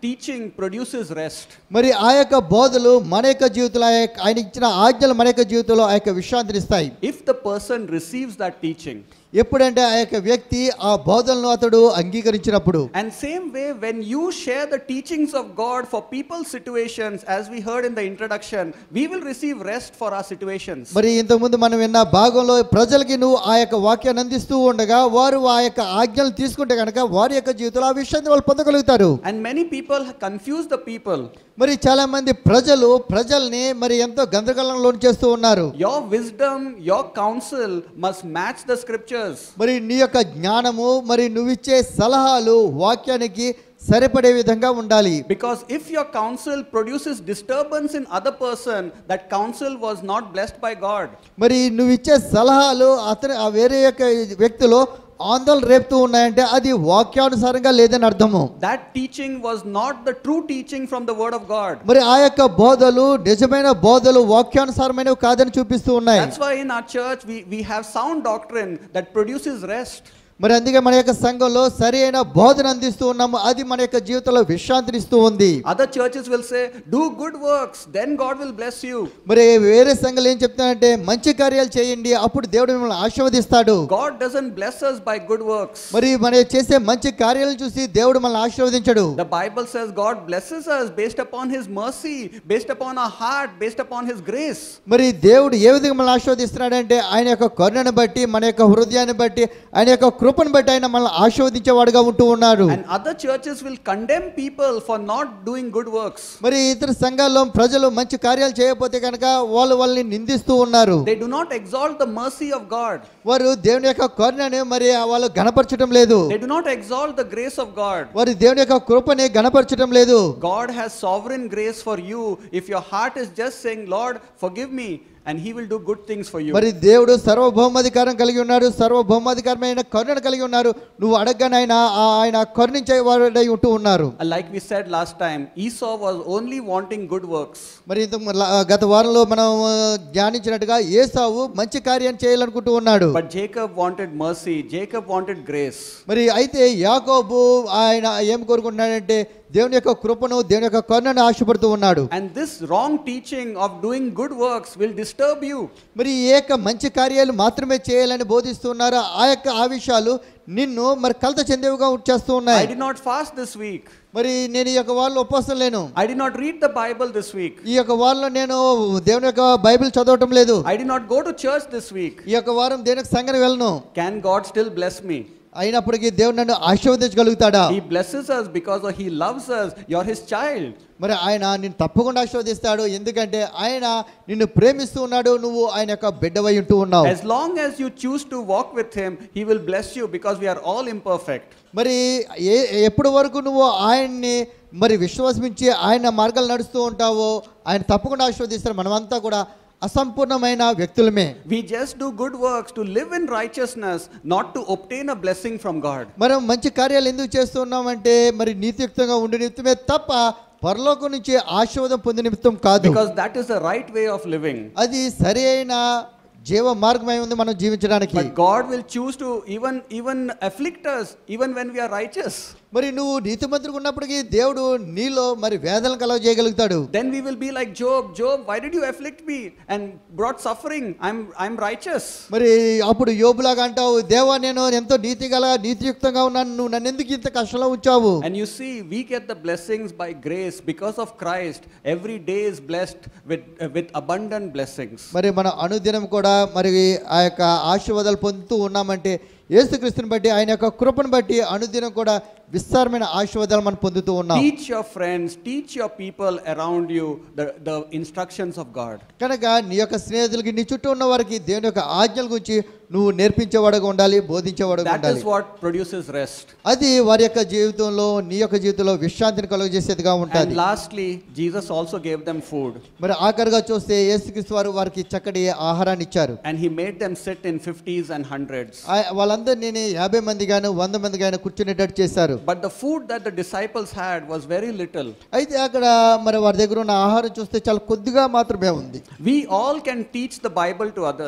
teaching produces rest. మరి ఆ యొక్క బోధలు మన యొక్క జీవితంలో ఆ యొక్క- ఆయన ఇచ్చిన ఆజ్ఞలు మన యొక్క జీవితంలో ఆ యొక్క విశ్రాంతిని ఇస్తాయి If the person receives that teaching, ఎప్పుడంటే ఆ యొక్క వ్యక్తి ఆ బోధనను అతడు అంగీకరించినప్పుడు and same way, when you share the teachings of God for people's situations, as we heard in the introduction, we will receive rest for our situations. మరి ఇంతకుముందు మనం విన్న భాగంలో ప్రజలకి నువ్వు ఆ యొక్క వాక్యాన్ని అందిస్తూ ఉండగా వారు ఆ యొక్క ఆజ్ఞలు తీసుకుంటే కనుక వారి యొక్క జీవితంలో ఆ విషయాన్ని వాళ్ళు పొందగలుగుతారు And many people confuse the people. మరి చాలా మంది ప్రజలు ప్రజల్ని మరి ఎంతో గందరగోళంలో చేస్తూ ఉన్నారు Your wisdom, your counsel must match the scriptures. మరి నీ యొక్క జ్ఞానము మరి నువ్విచ్చే సలహాలు వాక్యానికి సరిపడే విధంగా ఉండాలి Because if your counsel produces disturbance in other person, that counsel was not blessed by God. మరి నువ్వు ఇచ్చే సలహాలు అతని ఆ వేరే యొక్క వ్యక్తిలో ఆందోళన రేపుతూ ఉన్నాయంటే అది వాక్యానుసారంగా లేదని అర్థము That teaching was not the true teaching from the word of God. మరి ఆ యొక్క బోధలు నిజమైన బోధలు వాక్యానుసారమైనవి కాదని చూపిస్తూ ఉన్నాయి That's why in our church we, we have sound doctrine that produces rest. మరి అందుకే మన యొక్క సంఘంలో సరి అయిన బోధన అందిస్తూ ఉన్నాము అది మన యొక్క జీవితంలో విశ్రాంతినిస్తూ ఉంది Other churches will say, Do good works, then God will bless you. మరి వేరే సంఘాలు ఏం చెప్తానంటే మంచి కార్యాలు చేయండి అప్పుడు దేవుడు మిమ్మల్ని ఆశీర్వదిస్తాడు God doesn't bless us by good works. మరి మన చేసే మంచి కార్యాలను చూసి దేవుడు మనల్ని ఆశీర్వదించడు The Bible says God blesses us based upon His mercy, based upon our heart, based upon His grace. మరి దేవుడు ఏ విధంగా మనల్ని ఆశీర్వదిస్తున్నాడంటే ఆయన యొక్క కరుణను బట్టి మన యొక్క హృదయాన్ని బట్టి ఆయన యొక్క కృపను బట్టి ఆయన మనల్ని ఆశీర్వదించేవాడుగా ఉంటూ ఉన్నారు And other churches will condemn people for not doing good works. మరి ఇతర సంఘాల్లో ప్రజలు మంచి కార్యాలు చేయకపోతే కనుక వాళ్ళు వాళ్ళని నిందిస్తూ ఉన్నారు They do not exalt the mercy of God. వారు దేవుని యొక్క కరుణని మరి వాళ్ళు గణపరచడం లేదు They do not exalt the grace of God. వారి దేవుని యొక్క కృపని గణపరచడం లేదు God has sovereign grace for you if your heart is just saying, Lord, forgive me, and He will do good things for you. మరి దేవుడు సర్వభౌమాధికారం కలిగి ఉన్నాడు సర్వభౌమాధికారమైన కరుణను కలిగి ఉన్నారు నువ్వు అడగగానే ఆయన ఆ- ఆయన కరుణించే వాడై ఉంటూ ఉన్నారు Uh, Like we said last time, Esau was only wanting good works. మరి ఇంత గత వారంలో మనం ఆ, ధ్యానించినట్టుగా ఏసావు మంచి కార్యం చేయాలనుకుంటూ ఉన్నాడు But Jacob wanted mercy, Jacob wanted grace. మరి అయితే యాకోబు ఆయన ఏం కోరుకుంటున్నాడంటే దేవుని యొక్క కృపను దేవుని యొక్క కరుణను ఆశపడుతూ ఉన్నాడు And this wrong teaching of doing good works will disturb you. మరి ఈ యొక్క మంచి కార్యాలు మాత్రమే చేయాలని బోధిస్తున్నారు ఆ యొక్క ఆ విషయాలు నిన్ను మరి కలత చెందేవిగా చేస్తూ I ఉన్నాయి did not fast this week. మరి నేను ఈ యొక్క వాళ్ళు ఉపవాసం లేను I did not read the Bible this week. ఈ యొక్క వారంలో నేను దేవుని యొక్క బైబిల్ చదవటం లేదు I did not go to church this week. ఈ యొక్క వారం దేవునికి సంఘం వెళ్ళను Can God still bless me? అయినప్పటికీ దేవుడు నన్ను ఆశీర్వదించగలుగుతాడా He blesses us because He loves us. You're His child. మరి ఆయన నిన్ను తప్పకుండా ఆశీర్వదిస్తాడు ఎందుకంటే ఆయన నిన్ను ప్రేమిస్తూ ఉన్నాడు నువ్వు ఆయన యొక్క బిడ్డవై ఉంటూ ఉన్నావు As long as you choose to walk with Him, He will bless you because we are all imperfect. మరి ఏ ఎప్పటి వరకు నువ్వు ఆయన్ని మరి విశ్వాసించి ఆయన మార్గాలు నడుస్తూ ఉంటావో ఆయన తప్పకుండా ఆశీర్వదిస్తారు మనమంతా కూడా అసంపూర్ణమైన వ్యక్తులమే We just do good works to live in righteousness, not to obtain a blessing from God. మనం మంచి కార్యాలు ఎందుకు చేస్తున్నామంటే మరి నీతియుక్తంగా ఉండే నిమిత్తమే తప్ప పరలోకం నుంచి ఆశీర్వాదం పొందే నిమిత్తం కాదు Because that is the right way of living. అది సరి అయిన జీవ మార్గమై ఉంది మనం జీవించడానికి But God will choose to even even afflict us even when we are righteous. మరి నువ్వు నీతిమంతుడు ఉన్నప్పటికీ దేవుడు నీలో మరి వేదనలు కలగ చేయగలుగుతాడు Then we will be like Job. Job, why did you afflict me and brought suffering? I'm I'm righteous. మరి అప్పుడు యోబులాగా అంటావు దేవా నేను ఎంతో నీతి గల నీతియుక్తంగా ఉన్నాను నువ్వు నన్ను ఎందుకు ఇంత కష్టంలో ఉంచావు And you see, we get the blessings by grace because of Christ. Every day is blessed with uh, with abundant blessings. మరి మన అనుదినం కూడా మరి ఆ యొక్క ఆశీర్వాదాలు పొందుతూ ఉన్నామంటే యేసుక్రీస్తుని బట్టి ఆయన యొక్క కృపను బట్టి అనుదినం కూడా విస్తారమైన ఆశీర్వాదాలు మనం పొందుతూ ఉన్నాం Teach your friends, teach your people around you the, the instructions of God. కనుక నీ యొక్క స్నేహితులకి నీ చుట్టూ ఉన్న వారికి దేవుని యొక్క ఆజ్ఞల గురించి నువ్వు నేర్పించేవాడుగా ఉండాలి బోధించేవాడుగా That ఉండాలి is what produces rest. అది వారి యొక్క జీవితంలో నీ యొక్క జీవితంలో విశ్రాంతిని కలుగజేసేదిగా And ఉంటుంది lastly, Jesus also gave them food. మరి ఆఖరిగా చూస్తే యేసుక్రీస్తు వారు వారికి చక్కటి ఆహారాన్ని ఇచ్చారు And he made them sit in 50s and hundreds. ఆ- వాళ్ళందరినీ యాభై మంది గాను వంద మంది గాను కూర్చునేటట్టు చేశారు But the food that the disciples had was very little. అయితే అక్కడ మరి వారి దగ్గర ఉన్న ఆహారం చూస్తే చాలా కొద్దిగా మాత్రమే ఉంది We all can teach the Bible to others.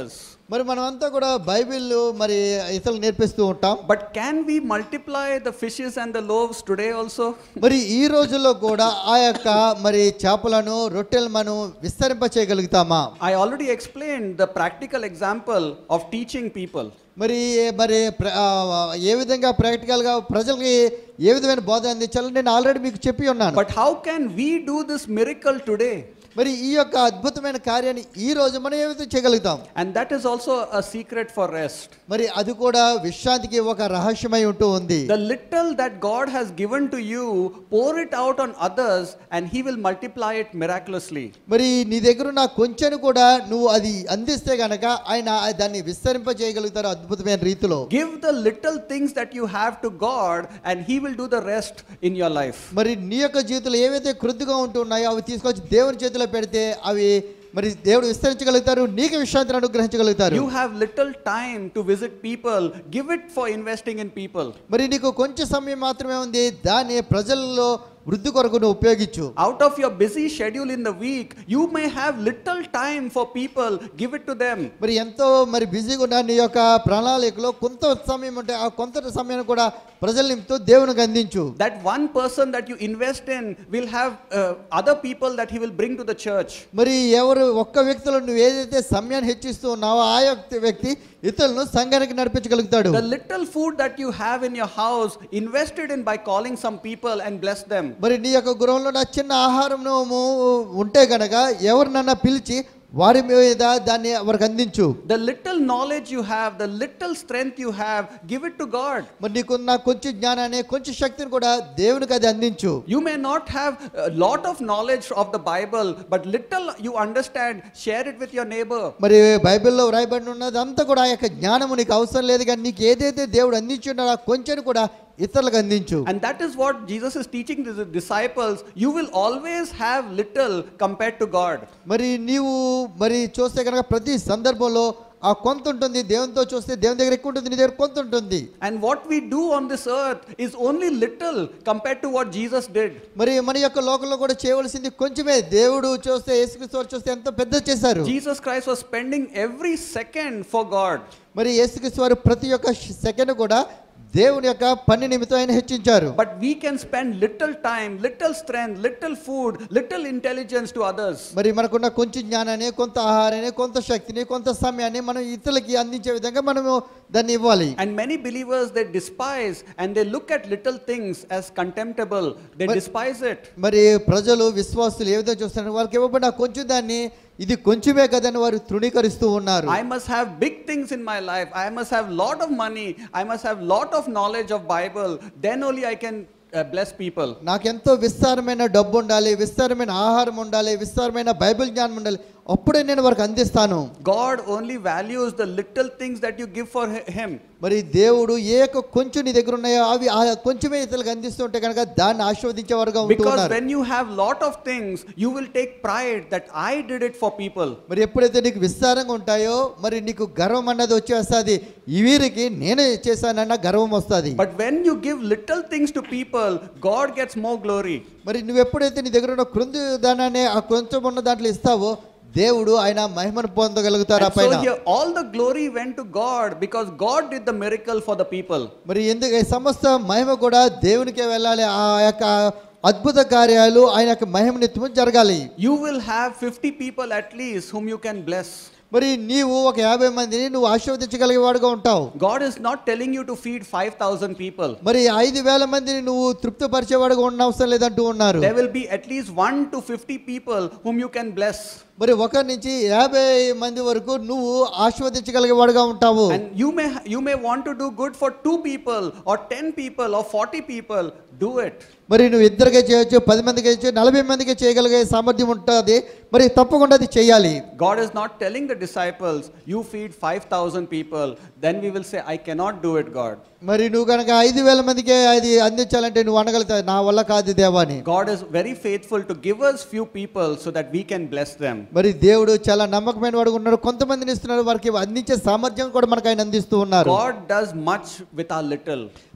మరి మనమంతా కూడా బైబిల్ మరి ఇతరులు నేర్పిస్తూ ఉంటాం But can we multiply the fishes and the loaves today also? మరి ఈ రోజుల్లో కూడా ఆ యొక్క మరి చేపలను రొట్టెలు మనం విస్తరింప చేయగలుగుతామా I already explained the practical example of teaching people. మరి మరి ప్ర- ఆ, ఏ విధంగా ప్రాక్టికల్గా ప్రజలకి ఏ విధమైన బోధ అందించాలని నేను ఆల్రెడీ మీకు చెప్పి ఉన్నాను But how can we do this miracle today? మరి ఈ యొక్క అద్భుతమైన కార్యాన్ని ఈ రోజు మనం ఏ విధంగా చేయగలుగుతాం And that is also a secret for rest. మరి అది కూడా విశ్రాంతికి ఒక రహస్యమై ఉంటూ ఉంది The little that God has given to you, pour it out on others, and He will multiply it miraculously. మరి నీ దగ్గర ఉన్న కొంచెం కూడా నువ్వు అది అందిస్తే గనక ఆయన దాన్ని విస్తరింప చేయగలుగుతారు అద్భుతమైన రీతిలో Give the little things that you have to God, and He will do the rest in your life. మరి నీ యొక్క జీవితంలో ఏవైతే కృద్దుగా ఉంటున్నాయో అవి తీసుకొచ్చి దేవుని చేతిలో పెడితే అవి మరి దేవుడు విస్తరించగలుగుతారు నీకు విశ్రాంతిని అనుగ్రహించగలుగుతారు You have little time to visit people, give it for investing in people. మరి నీకు కొంచెం సమయం మాత్రమే ఉంది దాన్ని ప్రజల్లో వృద్ధి కొరకు నువ్వు ఉపయోగించు Out of your busy schedule in the week, you may have little time for people, give it to them. మరి ఎంతో మరి బిజీగా ఉన్న నీ యొక్క ప్రణాళికలో కొంత సమయం ఉంటే ఆ కొంత సమయాన్ని కూడా ప్రజల నిమిత్తం దేవునికి అందించు That one person that you invest in will have uh, other people that he will bring to the church. మరి ఎవరు ఒక్క వ్యక్తిలో నువ్వు ఏదైతే సమయాన్ని హెచ్చిస్తూ ఉన్నావో ఆ యొక్క వ్యక్తి ఇతరులను సంఘానికి నడిపించగలుగుతాడు The little food that you have in your house, invested in by calling some people and bless them. మరి నీ యొక్క గృహంలో నా చిన్న ఆహారం నువ్వు ఉంటే గనక ఎవరినన్నా పిలిచి వారి మీద దాన్ని వారికి అందించు The little knowledge you have, the little strength you have, give it to God. మరి నీకున్న కొంచెం జ్ఞానాన్ని కొంచెం శక్తిని కూడా దేవునికి అది అందించు You may not have a lot of knowledge of the Bible, but little you understand, share it with your neighbor. మరి బైబిల్లో వ్రాయబడి ఉన్నది అంతా కూడా ఆ యొక్క జ్ఞానము నీకు అవసరం లేదు కానీ నీకు ఏదైతే దేవుడు అందించున్నాడో ఆ కొంచెం కూడా ఇతరులకు అందించు And that is what Jesus is teaching the disciples. You will always have little compared to God. మరి నీవు మరి చూస్తే కనుక ప్రతి సందర్భంలో ఆ కొంత ఉంటుంది దేవునితో చూస్తే దేవుని దగ్గర ఎక్కువ ఉంటుంది నీ దగ్గర కొంత ఉంటుంది And what we do on this earth is only little compared to what Jesus did. మరి మన యొక్క లోకంలో కూడా చేయవలసింది కొంచెమే దేవుడు చూస్తే యేసుక్రీస్తు వారు చూస్తే ఎంతో పెద్ద చేశారు Jesus Christ was spending every second for God. మరి యేసుక్రీస్తు వారు ప్రతి ఒక్క సెకండ్ కూడా దేవుని యొక్క పని నిమిత్తం ఆయన హెచ్చించారు But we can spend little time, little strength, little food, little intelligence to others. మరి మనకున్న కొంచెం జ్ఞానాన్ని కొంత ఆహారాన్ని కొంత శక్తిని కొంత సమయాన్ని మనం ఇతరులకి అందించే విధంగా మనము దాన్ని ఇవ్వాలి And many believers they despise and they look at little things as contemptible. They But- despise it. మరి ప్రజలు విశ్వాసులు ఏ విధంగా చూస్తున్నారు వాళ్ళకి ఇవ్వబడిన కొంచెం దాన్ని ఇది కొంచెమే కదని వారు తృణీకరిస్తూ ఉన్నారు I must have big things in my life. I must have lot of money. I must have lot of knowledge of Bible. Then only I can uh, bless people. నాకెంతో విస్తారమైన డబ్బు ఉండాలి విస్తారమైన ఆహారం ఉండాలి విస్తారమైన బైబిల్ జ్ఞానం ఉండాలి అప్పుడే నేను వారికి అందిస్తాను God only values the little things that you give for hi- Him. మరి దేవుడు ఏ యొక్క కొంచెం నీ దగ్గర ఉన్నాయో అవి ఆ కొంచెమే ఇతరులకు అందిస్తుంటే కనుక దాన్ని ఆశీర్వదించేవారుగా ఉంటూ Because ఉన్నారు when you have lot of things, you will take pride that I did it for people. మరి ఎప్పుడైతే నీకు విస్తారంగా ఉంటాయో మరి నీకు గర్వం అన్నది వచ్చేస్తుంది ఈ వీరికి నేనే చేశానన్న గర్వం వస్తుంది But when you give little things to people, God gets more glory. మరి నువ్వు ఎప్పుడైతే నీ దగ్గర ఉన్న కృంది దానాన్ని ఆ కొంచెం ఉన్న దాంట్లో ఇస్తావో దేవుడు ఆయన మహిమను పొందగలుగుతారు ఆ And పైన so here all the glory went to God because God did the miracle for the people. మరి ఎందుకు ఈ సమస్త మహిమ కూడా దేవునికే వెళ్ళాలి ఆ యొక్క అద్భుత కార్యాలు ఆయన యొక్క మహిమ నిత్యము జరగాలి You will have 50 people at least whom you can bless. మరి నీవు ఒక యాభై మందిని నువ్వు ఆశీర్వదించగలిగే వాడుగా ఉంటావు God is not telling you to feed 5,000 people. మరి ఐదు వేల మందిని నువ్వు తృప్తిపరిచేవాడుగా ఉన్న అవసరం లేదంటూ ఉన్నారు There will be at least 1 to 50 people whom you can bless. మరి ఒకరి నుంచి యాభై మంది వరకు నువ్వు ఆశీర్వదించగలిగే వాడుగా ఉంటావు And you may you may want to do good for 2 people or 10 people or 40 people. Do it. మరి నువ్వు ఇద్దరికే చేయొచ్చు పది మందికి చేయొచ్చు నలభై మందికి చేయగలిగే సామర్థ్యం ఉంటుంది మరి తప్పకుండా అది చేయాలి God is not telling the disciples, you feed 5,000 people. Then we will say, I cannot do it, God. మరి నువ్వు కనుక ఐదు వేల మందికే అది అందించాలంటే నువ్వు అనగలుగుతావు నా వల్ల కాదు దేవాని God is very faithful to give us few people so that we can bless them. మరి దేవుడు చాలా నమ్మకమైన వాడు ఉన్నాడు కొంతమందిని ఇస్తున్నాడు వారికి అందించే సామర్థ్యం కూడా మనకు ఆయన అందిస్తూ ఉన్నారు God does much with our little.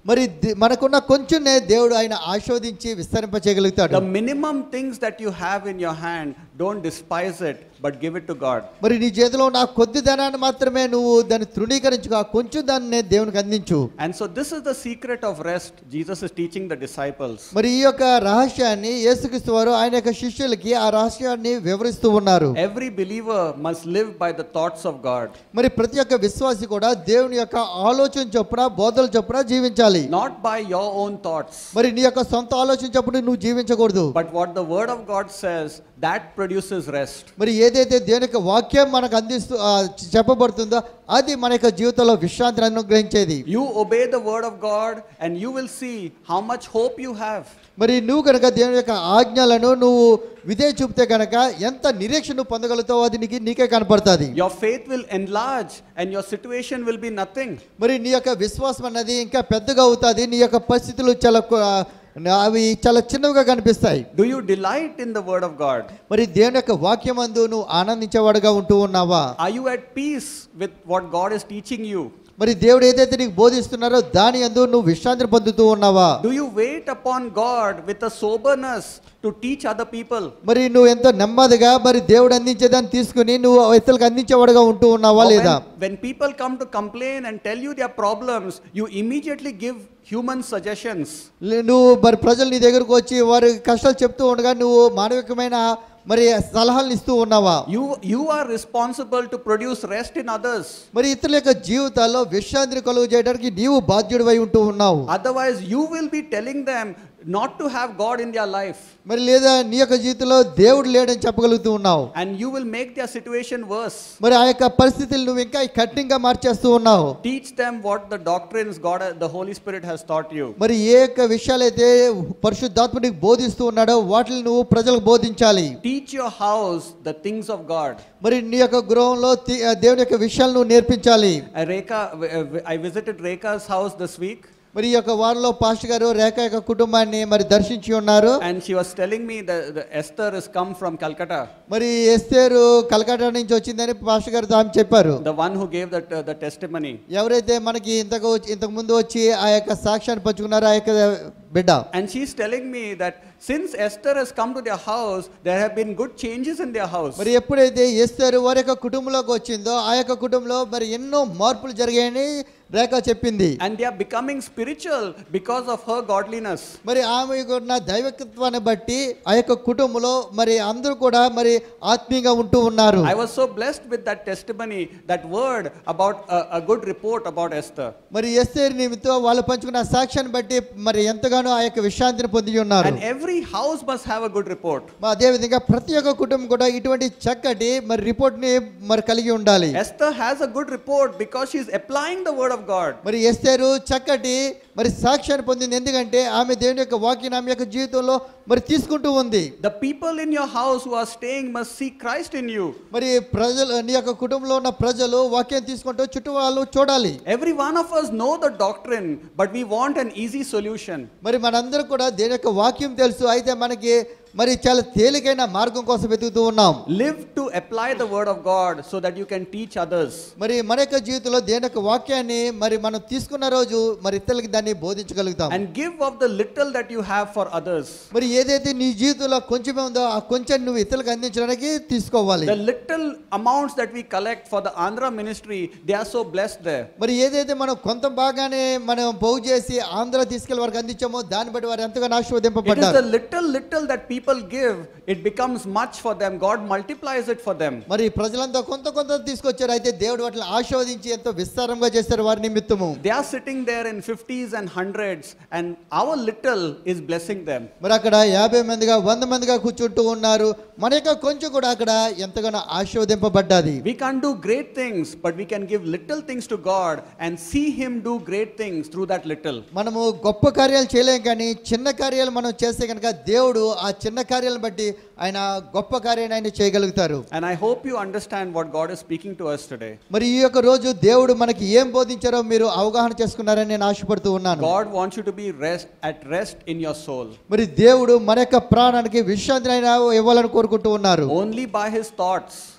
మరి ది- మనకున్న కొంచెంనే దేవుడు ఆయన ఆశీర్వదించి విస్తరింప చేయగలుగుతాడు The minimum things that you have in your hand, don't despise it, but give it to God. మరి నీ చేతిలో ఉన్న ఆ కొద్ది ధనాన్ని మాత్రమే నువ్వు దాన్ని తృణీకరించుకో ఆ కొంచెం దాన్ని దేవునికి అందించు And so, this is the secret of rest Jesus is teaching the disciples. మరి ఈ యొక్క రహస్యాన్ని యేసుక్రీస్తు వారు ఆయన యొక్క శిష్యులకి ఆ రహస్యాన్ని వివరిస్తూ ఉన్నారు Every believer must live by the thoughts of God, మరి ప్రతి ఒక్క విశ్వాసి కూడా దేవుని యొక్క ఆలోచన చొప్పున బోధల చొప్పున జీవించాలి not by your own thoughts. మరి నీ యొక్క సొంత ఆలోచన చొప్పున నువ్వు జీవించకూడదు But what the Word of God says, that produces rest. మరి ఏదైతే దేవుని యొక్క వాక్యం మనకు అందిస్తూ ఆ, చెప్పబడుతుందో అది మన యొక్క జీవితంలో విశ్రాంతిని అనుగ్రహించేది You obey the Word of God, and you will see how much hope you have. మరి నువ్వు కనుక దేవుని యొక్క ఆజ్ఞలను నువ్వు విధే చూపితే కనుక ఎంత నిరీక్షణ నువ్వు పొందగలుగుతావో అది నీకు నీకే కనపడుతుంది Your faith will enlarge, and your situation will be nothing. మరి నీ యొక్క విశ్వాసం అన్నది ఇంకా పెద్దగా అవుతుంది నీ యొక్క పరిస్థితులు చాలా కొ- అవి చాలా చిన్నవిగా కనిపిస్తాయి Do you delight in the Word of God? మరి దేవుని యొక్క వాక్యమందు నువ్వు ఆనందించేవాడుగా ఉంటూ ఉన్నావా Are you at peace with what God is teaching you? మరి దేవుడు ఏదైతే నీకు బోధిస్తున్నారో దాని అందు నువ్వు విశ్రాంతిని పొందుతూ ఉన్నావా Do you wait upon God with a soberness to teach other people? మరి నువ్వు ఎంతో నెమ్మదిగా మరి దేవుడు అందించేదాన్ని తీసుకుని నువ్వు ఇతరులకు అందించేవాడుగా ఉంటూ ఉన్నావా Or లేదా when, when people come to complain and tell you their problems, you immediately give human suggestions. లే- నువ్వు మరి ప్రజలు నీ దగ్గరకు వచ్చి వారి కష్టాలు చెప్తూ ఉండగా నువ్వు మానవికమైన మరి సలహాలు ఇస్తూ ఉన్నావా You, you are responsible to produce rest in others. మరి ఇతరుల యొక్క జీవితాల్లో విశ్రాంతిని కలుగు చేయడానికి నీవు బాధ్యుడివై ఉంటూ ఉన్నావు Otherwise, you will be telling them not to have God in their life. మరి లేదా నీ యొక్క జీవితంలో దేవుడు లేడని చెప్పగలుగుతూ ఉన్నావు And you will make their situation worse. మరి ఆ యొక్క పరిస్థితులు నువ్వు ఇంకా కఠినంగా మార్చేస్తూ ఉన్నావు Teach them what the doctrines God, the Holy Spirit has taught you. మరి ఏ యొక్క విషయాలైతే పరిశుద్ధాత్మ నీకు బోధిస్తూ ఉన్నాడో వాటిని నువ్వు ప్రజలకు బోధించాలి Teach your house the things of God. మరి నీ యొక్క గృహంలో తి- దేవుని యొక్క విషయాలు నువ్వు నేర్పించాలి Uh, Reka, I visited Reka's house this week. మరి ఈ యొక్క వారంలో పాస్టర్ గారు రేఖ యొక్క కుటుంబాన్ని మరి దర్శించి ఉన్నారు And she was telling me that the Esther has come from Calcutta, మరి ఎస్తేరు కలకట్టా నుంచి వచ్చిందని పాస్టర్ గారు ఆమె చెప్పారు the one who gave that, uh, the testimony. ఎవరైతే మనకి ఇంతకు ఇంతకు ముందు వచ్చి ఆ యొక్క సాక్ష్యాన్ని పంచుకున్నారో ఆ యొక్క బిడ్డ And she's telling me that since Esther has come to their house, there have been good changes in their house. మరి ఎప్పుడైతే ఎస్తేరు వారి యొక్క కుటుంబంలోకి వచ్చిందో ఆ యొక్క కుటుంబంలో మరి ఎన్నో మార్పులు జరిగాయని రేఖ చెప్పింది And they are becoming spiritual because of her godliness. మరి ఆమె ఉన్న దైవకత్వాన్ని బట్టి ఆ యొక్క కుటుంబంలో మరి అందరూ కూడా మరి ఆత్మీయంగా ఉంటూ ఉన్నారు I was so blessed with that testimony, that word about a, a good report about Esther. మరి ఎస్తేరు నిమిత్తం వాళ్ళు పంచుకున్న సాక్ష్యాన్ని బట్టి మరి ఎంతగానో ఆ యొక్క విశ్రాంతిని పొంది ఉన్నారు And every house must have a good report. మరి అదేవిధంగా ప్రతి ఒక్క కుటుంబం కూడా ఇటువంటి చక్కటి మరి రిపోర్ట్ ని మరి కలిగి ఉండాలి Esther has a good report because she's applying the word of God. మరి ఎస్తేరు చక్కటి మరి సాక్ష్యాన్ని పొందింది ఎందుకంటే ఆమె దేవుని యొక్క వాక్యం ఆమె యొక్క జీవితంలో మరి తీసుకుంటూ ఉంది The people in your house who are staying must see Christ in you. మరి ప్రజలు నీ యొక్క కుటుంబంలో ఉన్న ప్రజలు వాక్యం తీసుకుంటూ చుట్టూ వాళ్ళు చూడాలి Every one of us know the doctrine, but we want an easy solution. మరి మనందరూ కూడా దేని యొక్క వాక్యం తెలుసు అయితే మనకి మరి చాలా తేలికైన మార్గం కోసం వెతుకుతూ ఉన్నాం Live to apply the word of God so that you can teach others. మరి మన యొక్క జీవితంలో దేని యొక్క వాక్యాన్ని మరి మనం తీసుకున్న రోజు మరి ఇతరులకి దాన్ని బోధించగలుగుతాం And give of the little that you have for others. మరి ఏదైతే నీ జీవితంలో కొంచెమే ఉందో ఆ కొంచెం నువ్వు ఇతరులకు అందించడానికి తీసుకోవాలి The little amounts that we collect for the Andhra ministry, they are so blessed there. మరి ఏదైతే మనం కొంత బాగానే మనం పోగు చేసి ఆంధ్ర తీసుకెళ్లి వారికి అందించామో దాన్ని బట్టి వారు ఎంతగానో It is ఆశీర్వదింపబడ్డారు the little, little that people give, it becomes much for them. God multiplies it for them. మరి ప్రజలంతా కొంత కొంత తీసుకొచ్చారు అయితే దేవుడు వాటిని ఆశీర్వదించి ఎంతో విస్తారంగా చేశారు వారి నిమిత్తము They are sitting there in 50s and hundreds, and our little is blessing them. మరి అక్కడ యాభై మందిగా వంద మందిగా కూర్చుంటూ ఉన్నారు మన యొక్క కొంచెం కూడా అక్కడ ఎంతగానో ఆశీర్వదింపబడ్డది We can't do great things, but we can give little things to God and see Him do great things through that little. మనము గొప్ప కార్యాలు చేయలేం కానీ చిన్న కార్యాలు మనం చేస్తే కనుక దేవుడు ఆ చిన్న కార్యాలను బట్టి ఆయన గొప్ప కార్యాన్ని ఆయన చేయగలుగుతారు And I hope you understand what God is speaking to us today. మరి ఈ యొక్క రోజు దేవుడు మనకి ఏం బోధించారో మీరు అవగాహన చేసుకున్నారని నేను ఆశపడుతూ ఉన్నాను God wants you to be rest at rest in your soul. మరి దేవుడు మన యొక్క ప్రాణానికి విశ్రాంతిని ఆయన ఇవ్వాలని కోరుకుంటూ ఉన్నారు Only by His thoughts.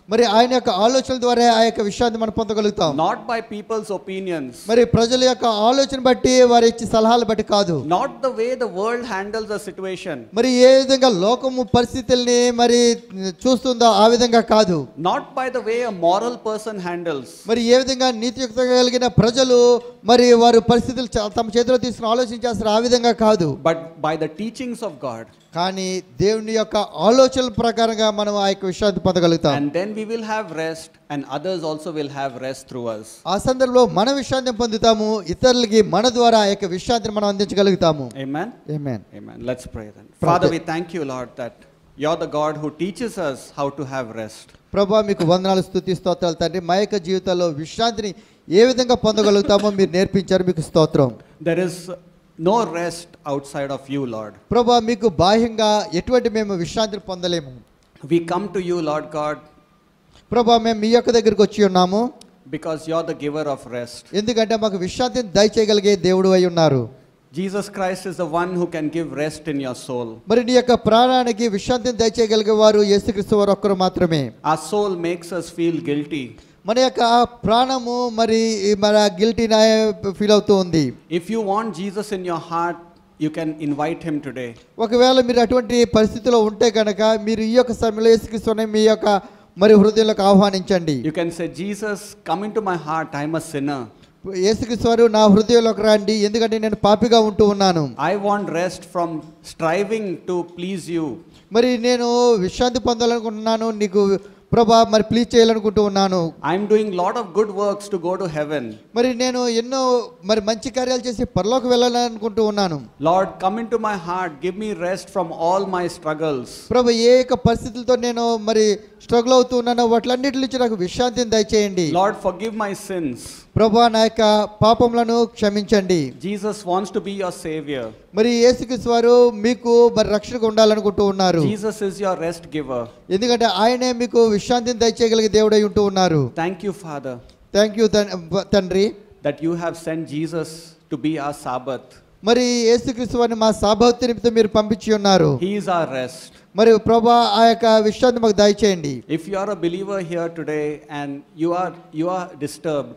మరి ఆయన యొక్క ఆలోచనల ద్వారా ఆ యొక్క విషయాన్ని మనం పొందగలుగుతాం not by people's opinions, మరి ప్రజల యొక్క ఆలోచన బట్టి వారి ఇచ్చే సలహాలు బట్టి కాదు not the way the world handles a situation, మరి ఏ విధంగా లోకము పరిస్థితుల్ని మరి చూస్తుందో ఆ విధంగా కాదు not by the way a moral person handles, మరి ఏ విధంగా నీతియుక్త కలిగిన ప్రజలు మరి వారు పరిస్థితులు చ- తమ చేతిలో తీసుకుని ఆలోచించేస్తారు ఆ విధంగా కాదు but by the teachings of God. కానీ దేవుని యొక్క ఆలోచనల ప్రకారంగా మనం ఆ యొక్క విషయాన్ని పొందగలుగుతాం And then we will have rest, and others also will have rest through us. ఆ సందర్భంలో మన విషయాన్ని పొందుతాము ఇతరులకి మన ద్వారా ఆ యొక్క విషయాన్ని మనం అందించగలుగుతాము Amen. Amen. Amen. Let's pray then. Pray. Father, we thank you, Lord, that you're the God who teaches us how to have rest. ప్రభా మీకు వందనాలు స్థుతి స్తోత్రాలు తండ్రి మా యొక్క జీవితంలో విశ్రాంతిని ఏ విధంగా పొందగలుగుతామో మీరు నేర్పించారు మీకు స్తోత్రం There is no rest outside of you, Lord. ప్రభా మీకు బాహ్యంగా ఎటువంటి మేము విశ్రాంతిని పొందలేము We come to you, Lord God, ప్రభా మేము మీ యొక్క దగ్గరికి వచ్చి ఉన్నాము because you're the giver of rest. ఎందుకంటే మాకు విశ్రాంతిని దయచేయగలిగే దేవుడు అయి ఉన్నారు Jesus Christ is the one who can give rest in your soul. మరి నీ యొక్క ప్రాణానికి విశ్రాంతిని దయచేయగలిగే వారు యేసుక్రీస్తు వారు ఒక్కరు మాత్రమే Our soul makes us feel guilty. మన యొక్క ప్రాణము మరి మన గిల్టీ ఫీల్ అవుతూ ఉంది If you want Jesus in your heart, you can invite him today. ఒకవేళ మీరు అటువంటి పరిస్థితిలో ఉంటే కనుక మీరు ఈ యొక్క సమయంలో యేసుక్రీస్తుని మీ యొక్క మరి హృదయంలోకి ఆహ్వానించండి You can say, Jesus, come into my heart. I'm a sinner. యేసుక్రీస్తు వారు నా హృదయంలోకి రండి ఎందుకంటే నేను పాపిగా ఉంటూ ఉన్నాను I want rest from striving to please you. మరి నేను విశ్రాంతి పొందాలనుకుంటున్నాను నీకు ప్రభా మరి ప్లీజ్ చేయాలనుకుంటూ ఉన్నాను I'm doing lot of good works to go to heaven. మరి నేను ఎన్నో మరి మంచి కార్యాలు చేసి పరలోకి వెళ్ళాలనుకుంటూ ఉన్నాను Lord, come into my heart. Give me rest from all my struggles. ప్రభు ఏ యొక్క పరిస్థితులతో నేను మరి స్ట్రగుల్ అవుతూ ఉన్నానో వాటిలన్నిటి నుంచి నాకు విశ్రాంతిని దయచేయండి Lord, forgive my sins. ప్రభా నా యొక్క పాపములను క్షమించండి Jesus wants to be your savior. మరి యేసుక్రీస్తు వారు మీకు మరి రక్షణగా ఉండాలనుకుంటూ ఉన్నారు Jesus is your rest giver. ఎందుకంటే ఆయనే మీకు విశ్రాంతిని దయచేయగలిగే దేవుడై ఉంటూ ఉన్నారు Thank you, Father, thank you తండ్రి that you have sent Jesus to be our Sabbath. మరి యేసుక్రీస్తు వారిని మా సాభావతి నిమిత్తం మీరు పంపించి ఉన్నారు He is our rest. మరి ప్రభా ఆ యొక్క విశ్రాంతి మాకు దయచేయండి If you are a believer here today and you are you are disturbed,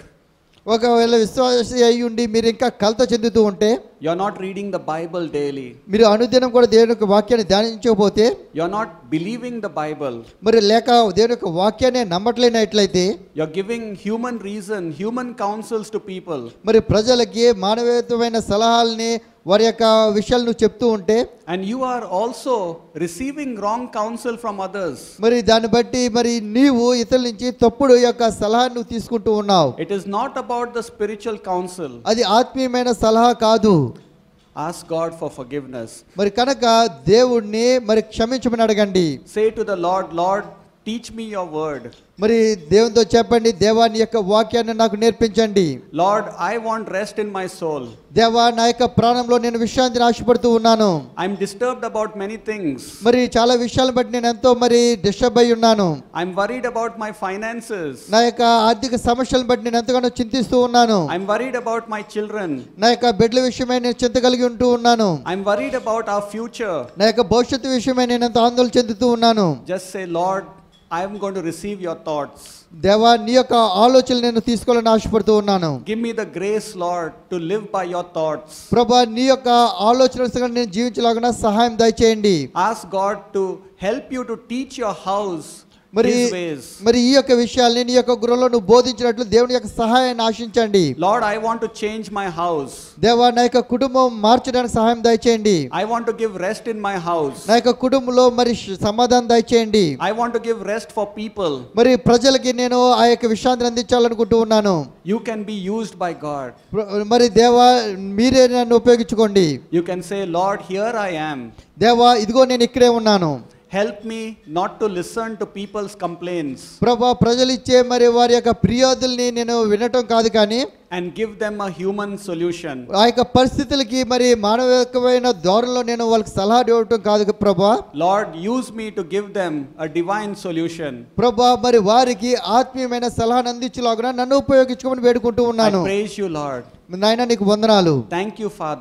ఒకవేళ విశ్వాసి అయి ఉండి మీరు ఇంకా కలత చెందుతూ ఉంటే you're not reading the Bible daily, మీరు అనుదినం కూడా దేవుని యొక్క వాక్యాన్ని ధ్యానించకపోతే you're not believing the Bible, మరి లేక దేవుని యొక్క వాక్యాన్ని నమ్మట్లేనట్లయితే you're giving human reason, human counsels to people, మరి ప్రజలకి మానవీయతమైన సలహాలని వారి యొక్క విషయాలు నువ్వు చెప్తూ ఉంటే and you are also receiving wrong counsel from others. మరి దాన్ని బట్టి మరి నీవు ఇతరుల నుంచి తప్పుడు యొక్క సలహా నువ్వు తీసుకుంటూ ఉన్నావు It is not about the spiritual counsel. అది ఆత్మీయమైన సలహా కాదు Ask God for forgiveness. మరి కనుక దేవుణ్ణి మరి క్షమించమని అడగండి Say to the Lord, Lord, teach me your word. మరి దేవునితో చెప్పండి దేవాని యొక్క వాక్యాన్ని నాకు నేర్పించండి Lord, I want rest in my soul. దేవా నా యొక్క ప్రాణంలో నేను విశ్రాంతిని ఆశపడుతూ ఉన్నాను I'm disturbed about many things. మరి చాలా విషయాలను బట్టి నేను ఎంతో మరి డిస్టర్బ్ అయి ఉన్నాను I'm worried about my finances. నా యొక్క ఆర్థిక సమస్యలను బట్టి నేను ఎంతగానో చింతిస్తూ ఉన్నాను I'm worried about my children. నా యొక్క బిడ్డల విషయమై నేను చింత కలిగి ఉంటూ ఉన్నాను I'm worried about our future. నా యొక్క భవిష్యత్తు విషయమై నేను ఎంతో ఆందోళన చెందుతూ ఉన్నాను Just say, Lord, I am going to receive your thoughts. దేవా నీ యొక్క ఆలోచనలు నేను తీసుకోవాలని ఆశపడుతూ ఉన్నాను Give me the grace, Lord, to live by your thoughts. ప్రభా నీ యొక్క ఆలోచన నేను జీవించలాగా సహాయం దయచేయండి Ask God to help you to teach your house మరి His ways. మరి ఈ యొక్క విషయాల్ని నీ యొక్క గృహంలో నువ్వు బోధించినట్లు దేవుని యొక్క సహాయాన్ని ఆశించండి Lord, I want to change my house. దేవా నా యొక్క కుటుంబం మార్చడానికి సహాయం దయచేయండి I want to give rest in my house. నా యొక్క కుటుంబంలో మరి శ- సమాధానం దయచేయండి I want to give rest for people. మరి ప్రజలకి నేను ఆ యొక్క విశ్రాంతిని అందించాలనుకుంటూ ఉన్నాను You can be used by God. ప్ర- మరి దేవా మీరే నన్ను ఉపయోగించుకోండి You can say, Lord, here I am. దేవా ఇదిగో నేను ఇక్కడే ఉన్నాను Help me not to listen to people's complaints ప్రభా ప్రజలు ఇచ్చే మరి వారి యొక్క ఫిర్యాదుల్ని నేను వినటం కాదు కానీ and give them a human solution. ఆ యొక్క పరిస్థితులకి మరి మానవికమైన ధోరణిలో నేను వాళ్ళకి సలహా ఇవ్వటం కాదు ప్రభా Lord, use me to give them a divine solution. ప్రభా మరి వారికి ఆత్మీయమైన సలహాను అందించలాగున నన్ను ఉపయోగించుకోమని వేడుకుంటూ I ఉన్నాను praise you, Lord. నాయన నీకు వందనాలు Thank you, Father.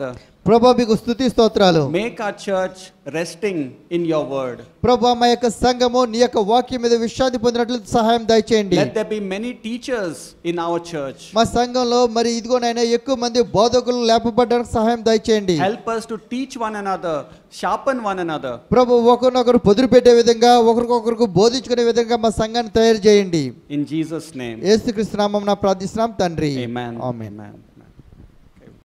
ప్రభా మీకు స్థుతి స్తోత్రాలు Make our church resting in your word. ప్రభా మా యొక్క సంఘము నీ యొక్క వాక్యం మీద విశ్రాంతి పొందినట్లు సహాయం దయచేయండి Let there be many teachers in our church. మా సంఘంలో మరి ఇదిగోనైనా ఎక్కువ మంది బోధకులు లేపబడడానికి సహాయం దయచేయండి Help us to teach one another, sharpen one another. ప్రభు ఒకరినొకరు పొదురు పెట్టే విధంగా ఒకరికొకరికి బోధించుకునే విధంగా మా సంఘాన్ని తయారు చేయండి In Jesus' name. ఏసుక్రీస్తు నామం ప్రార్థిస్తున్నాం తండ్రి Amen. ఆమేన్ Amen.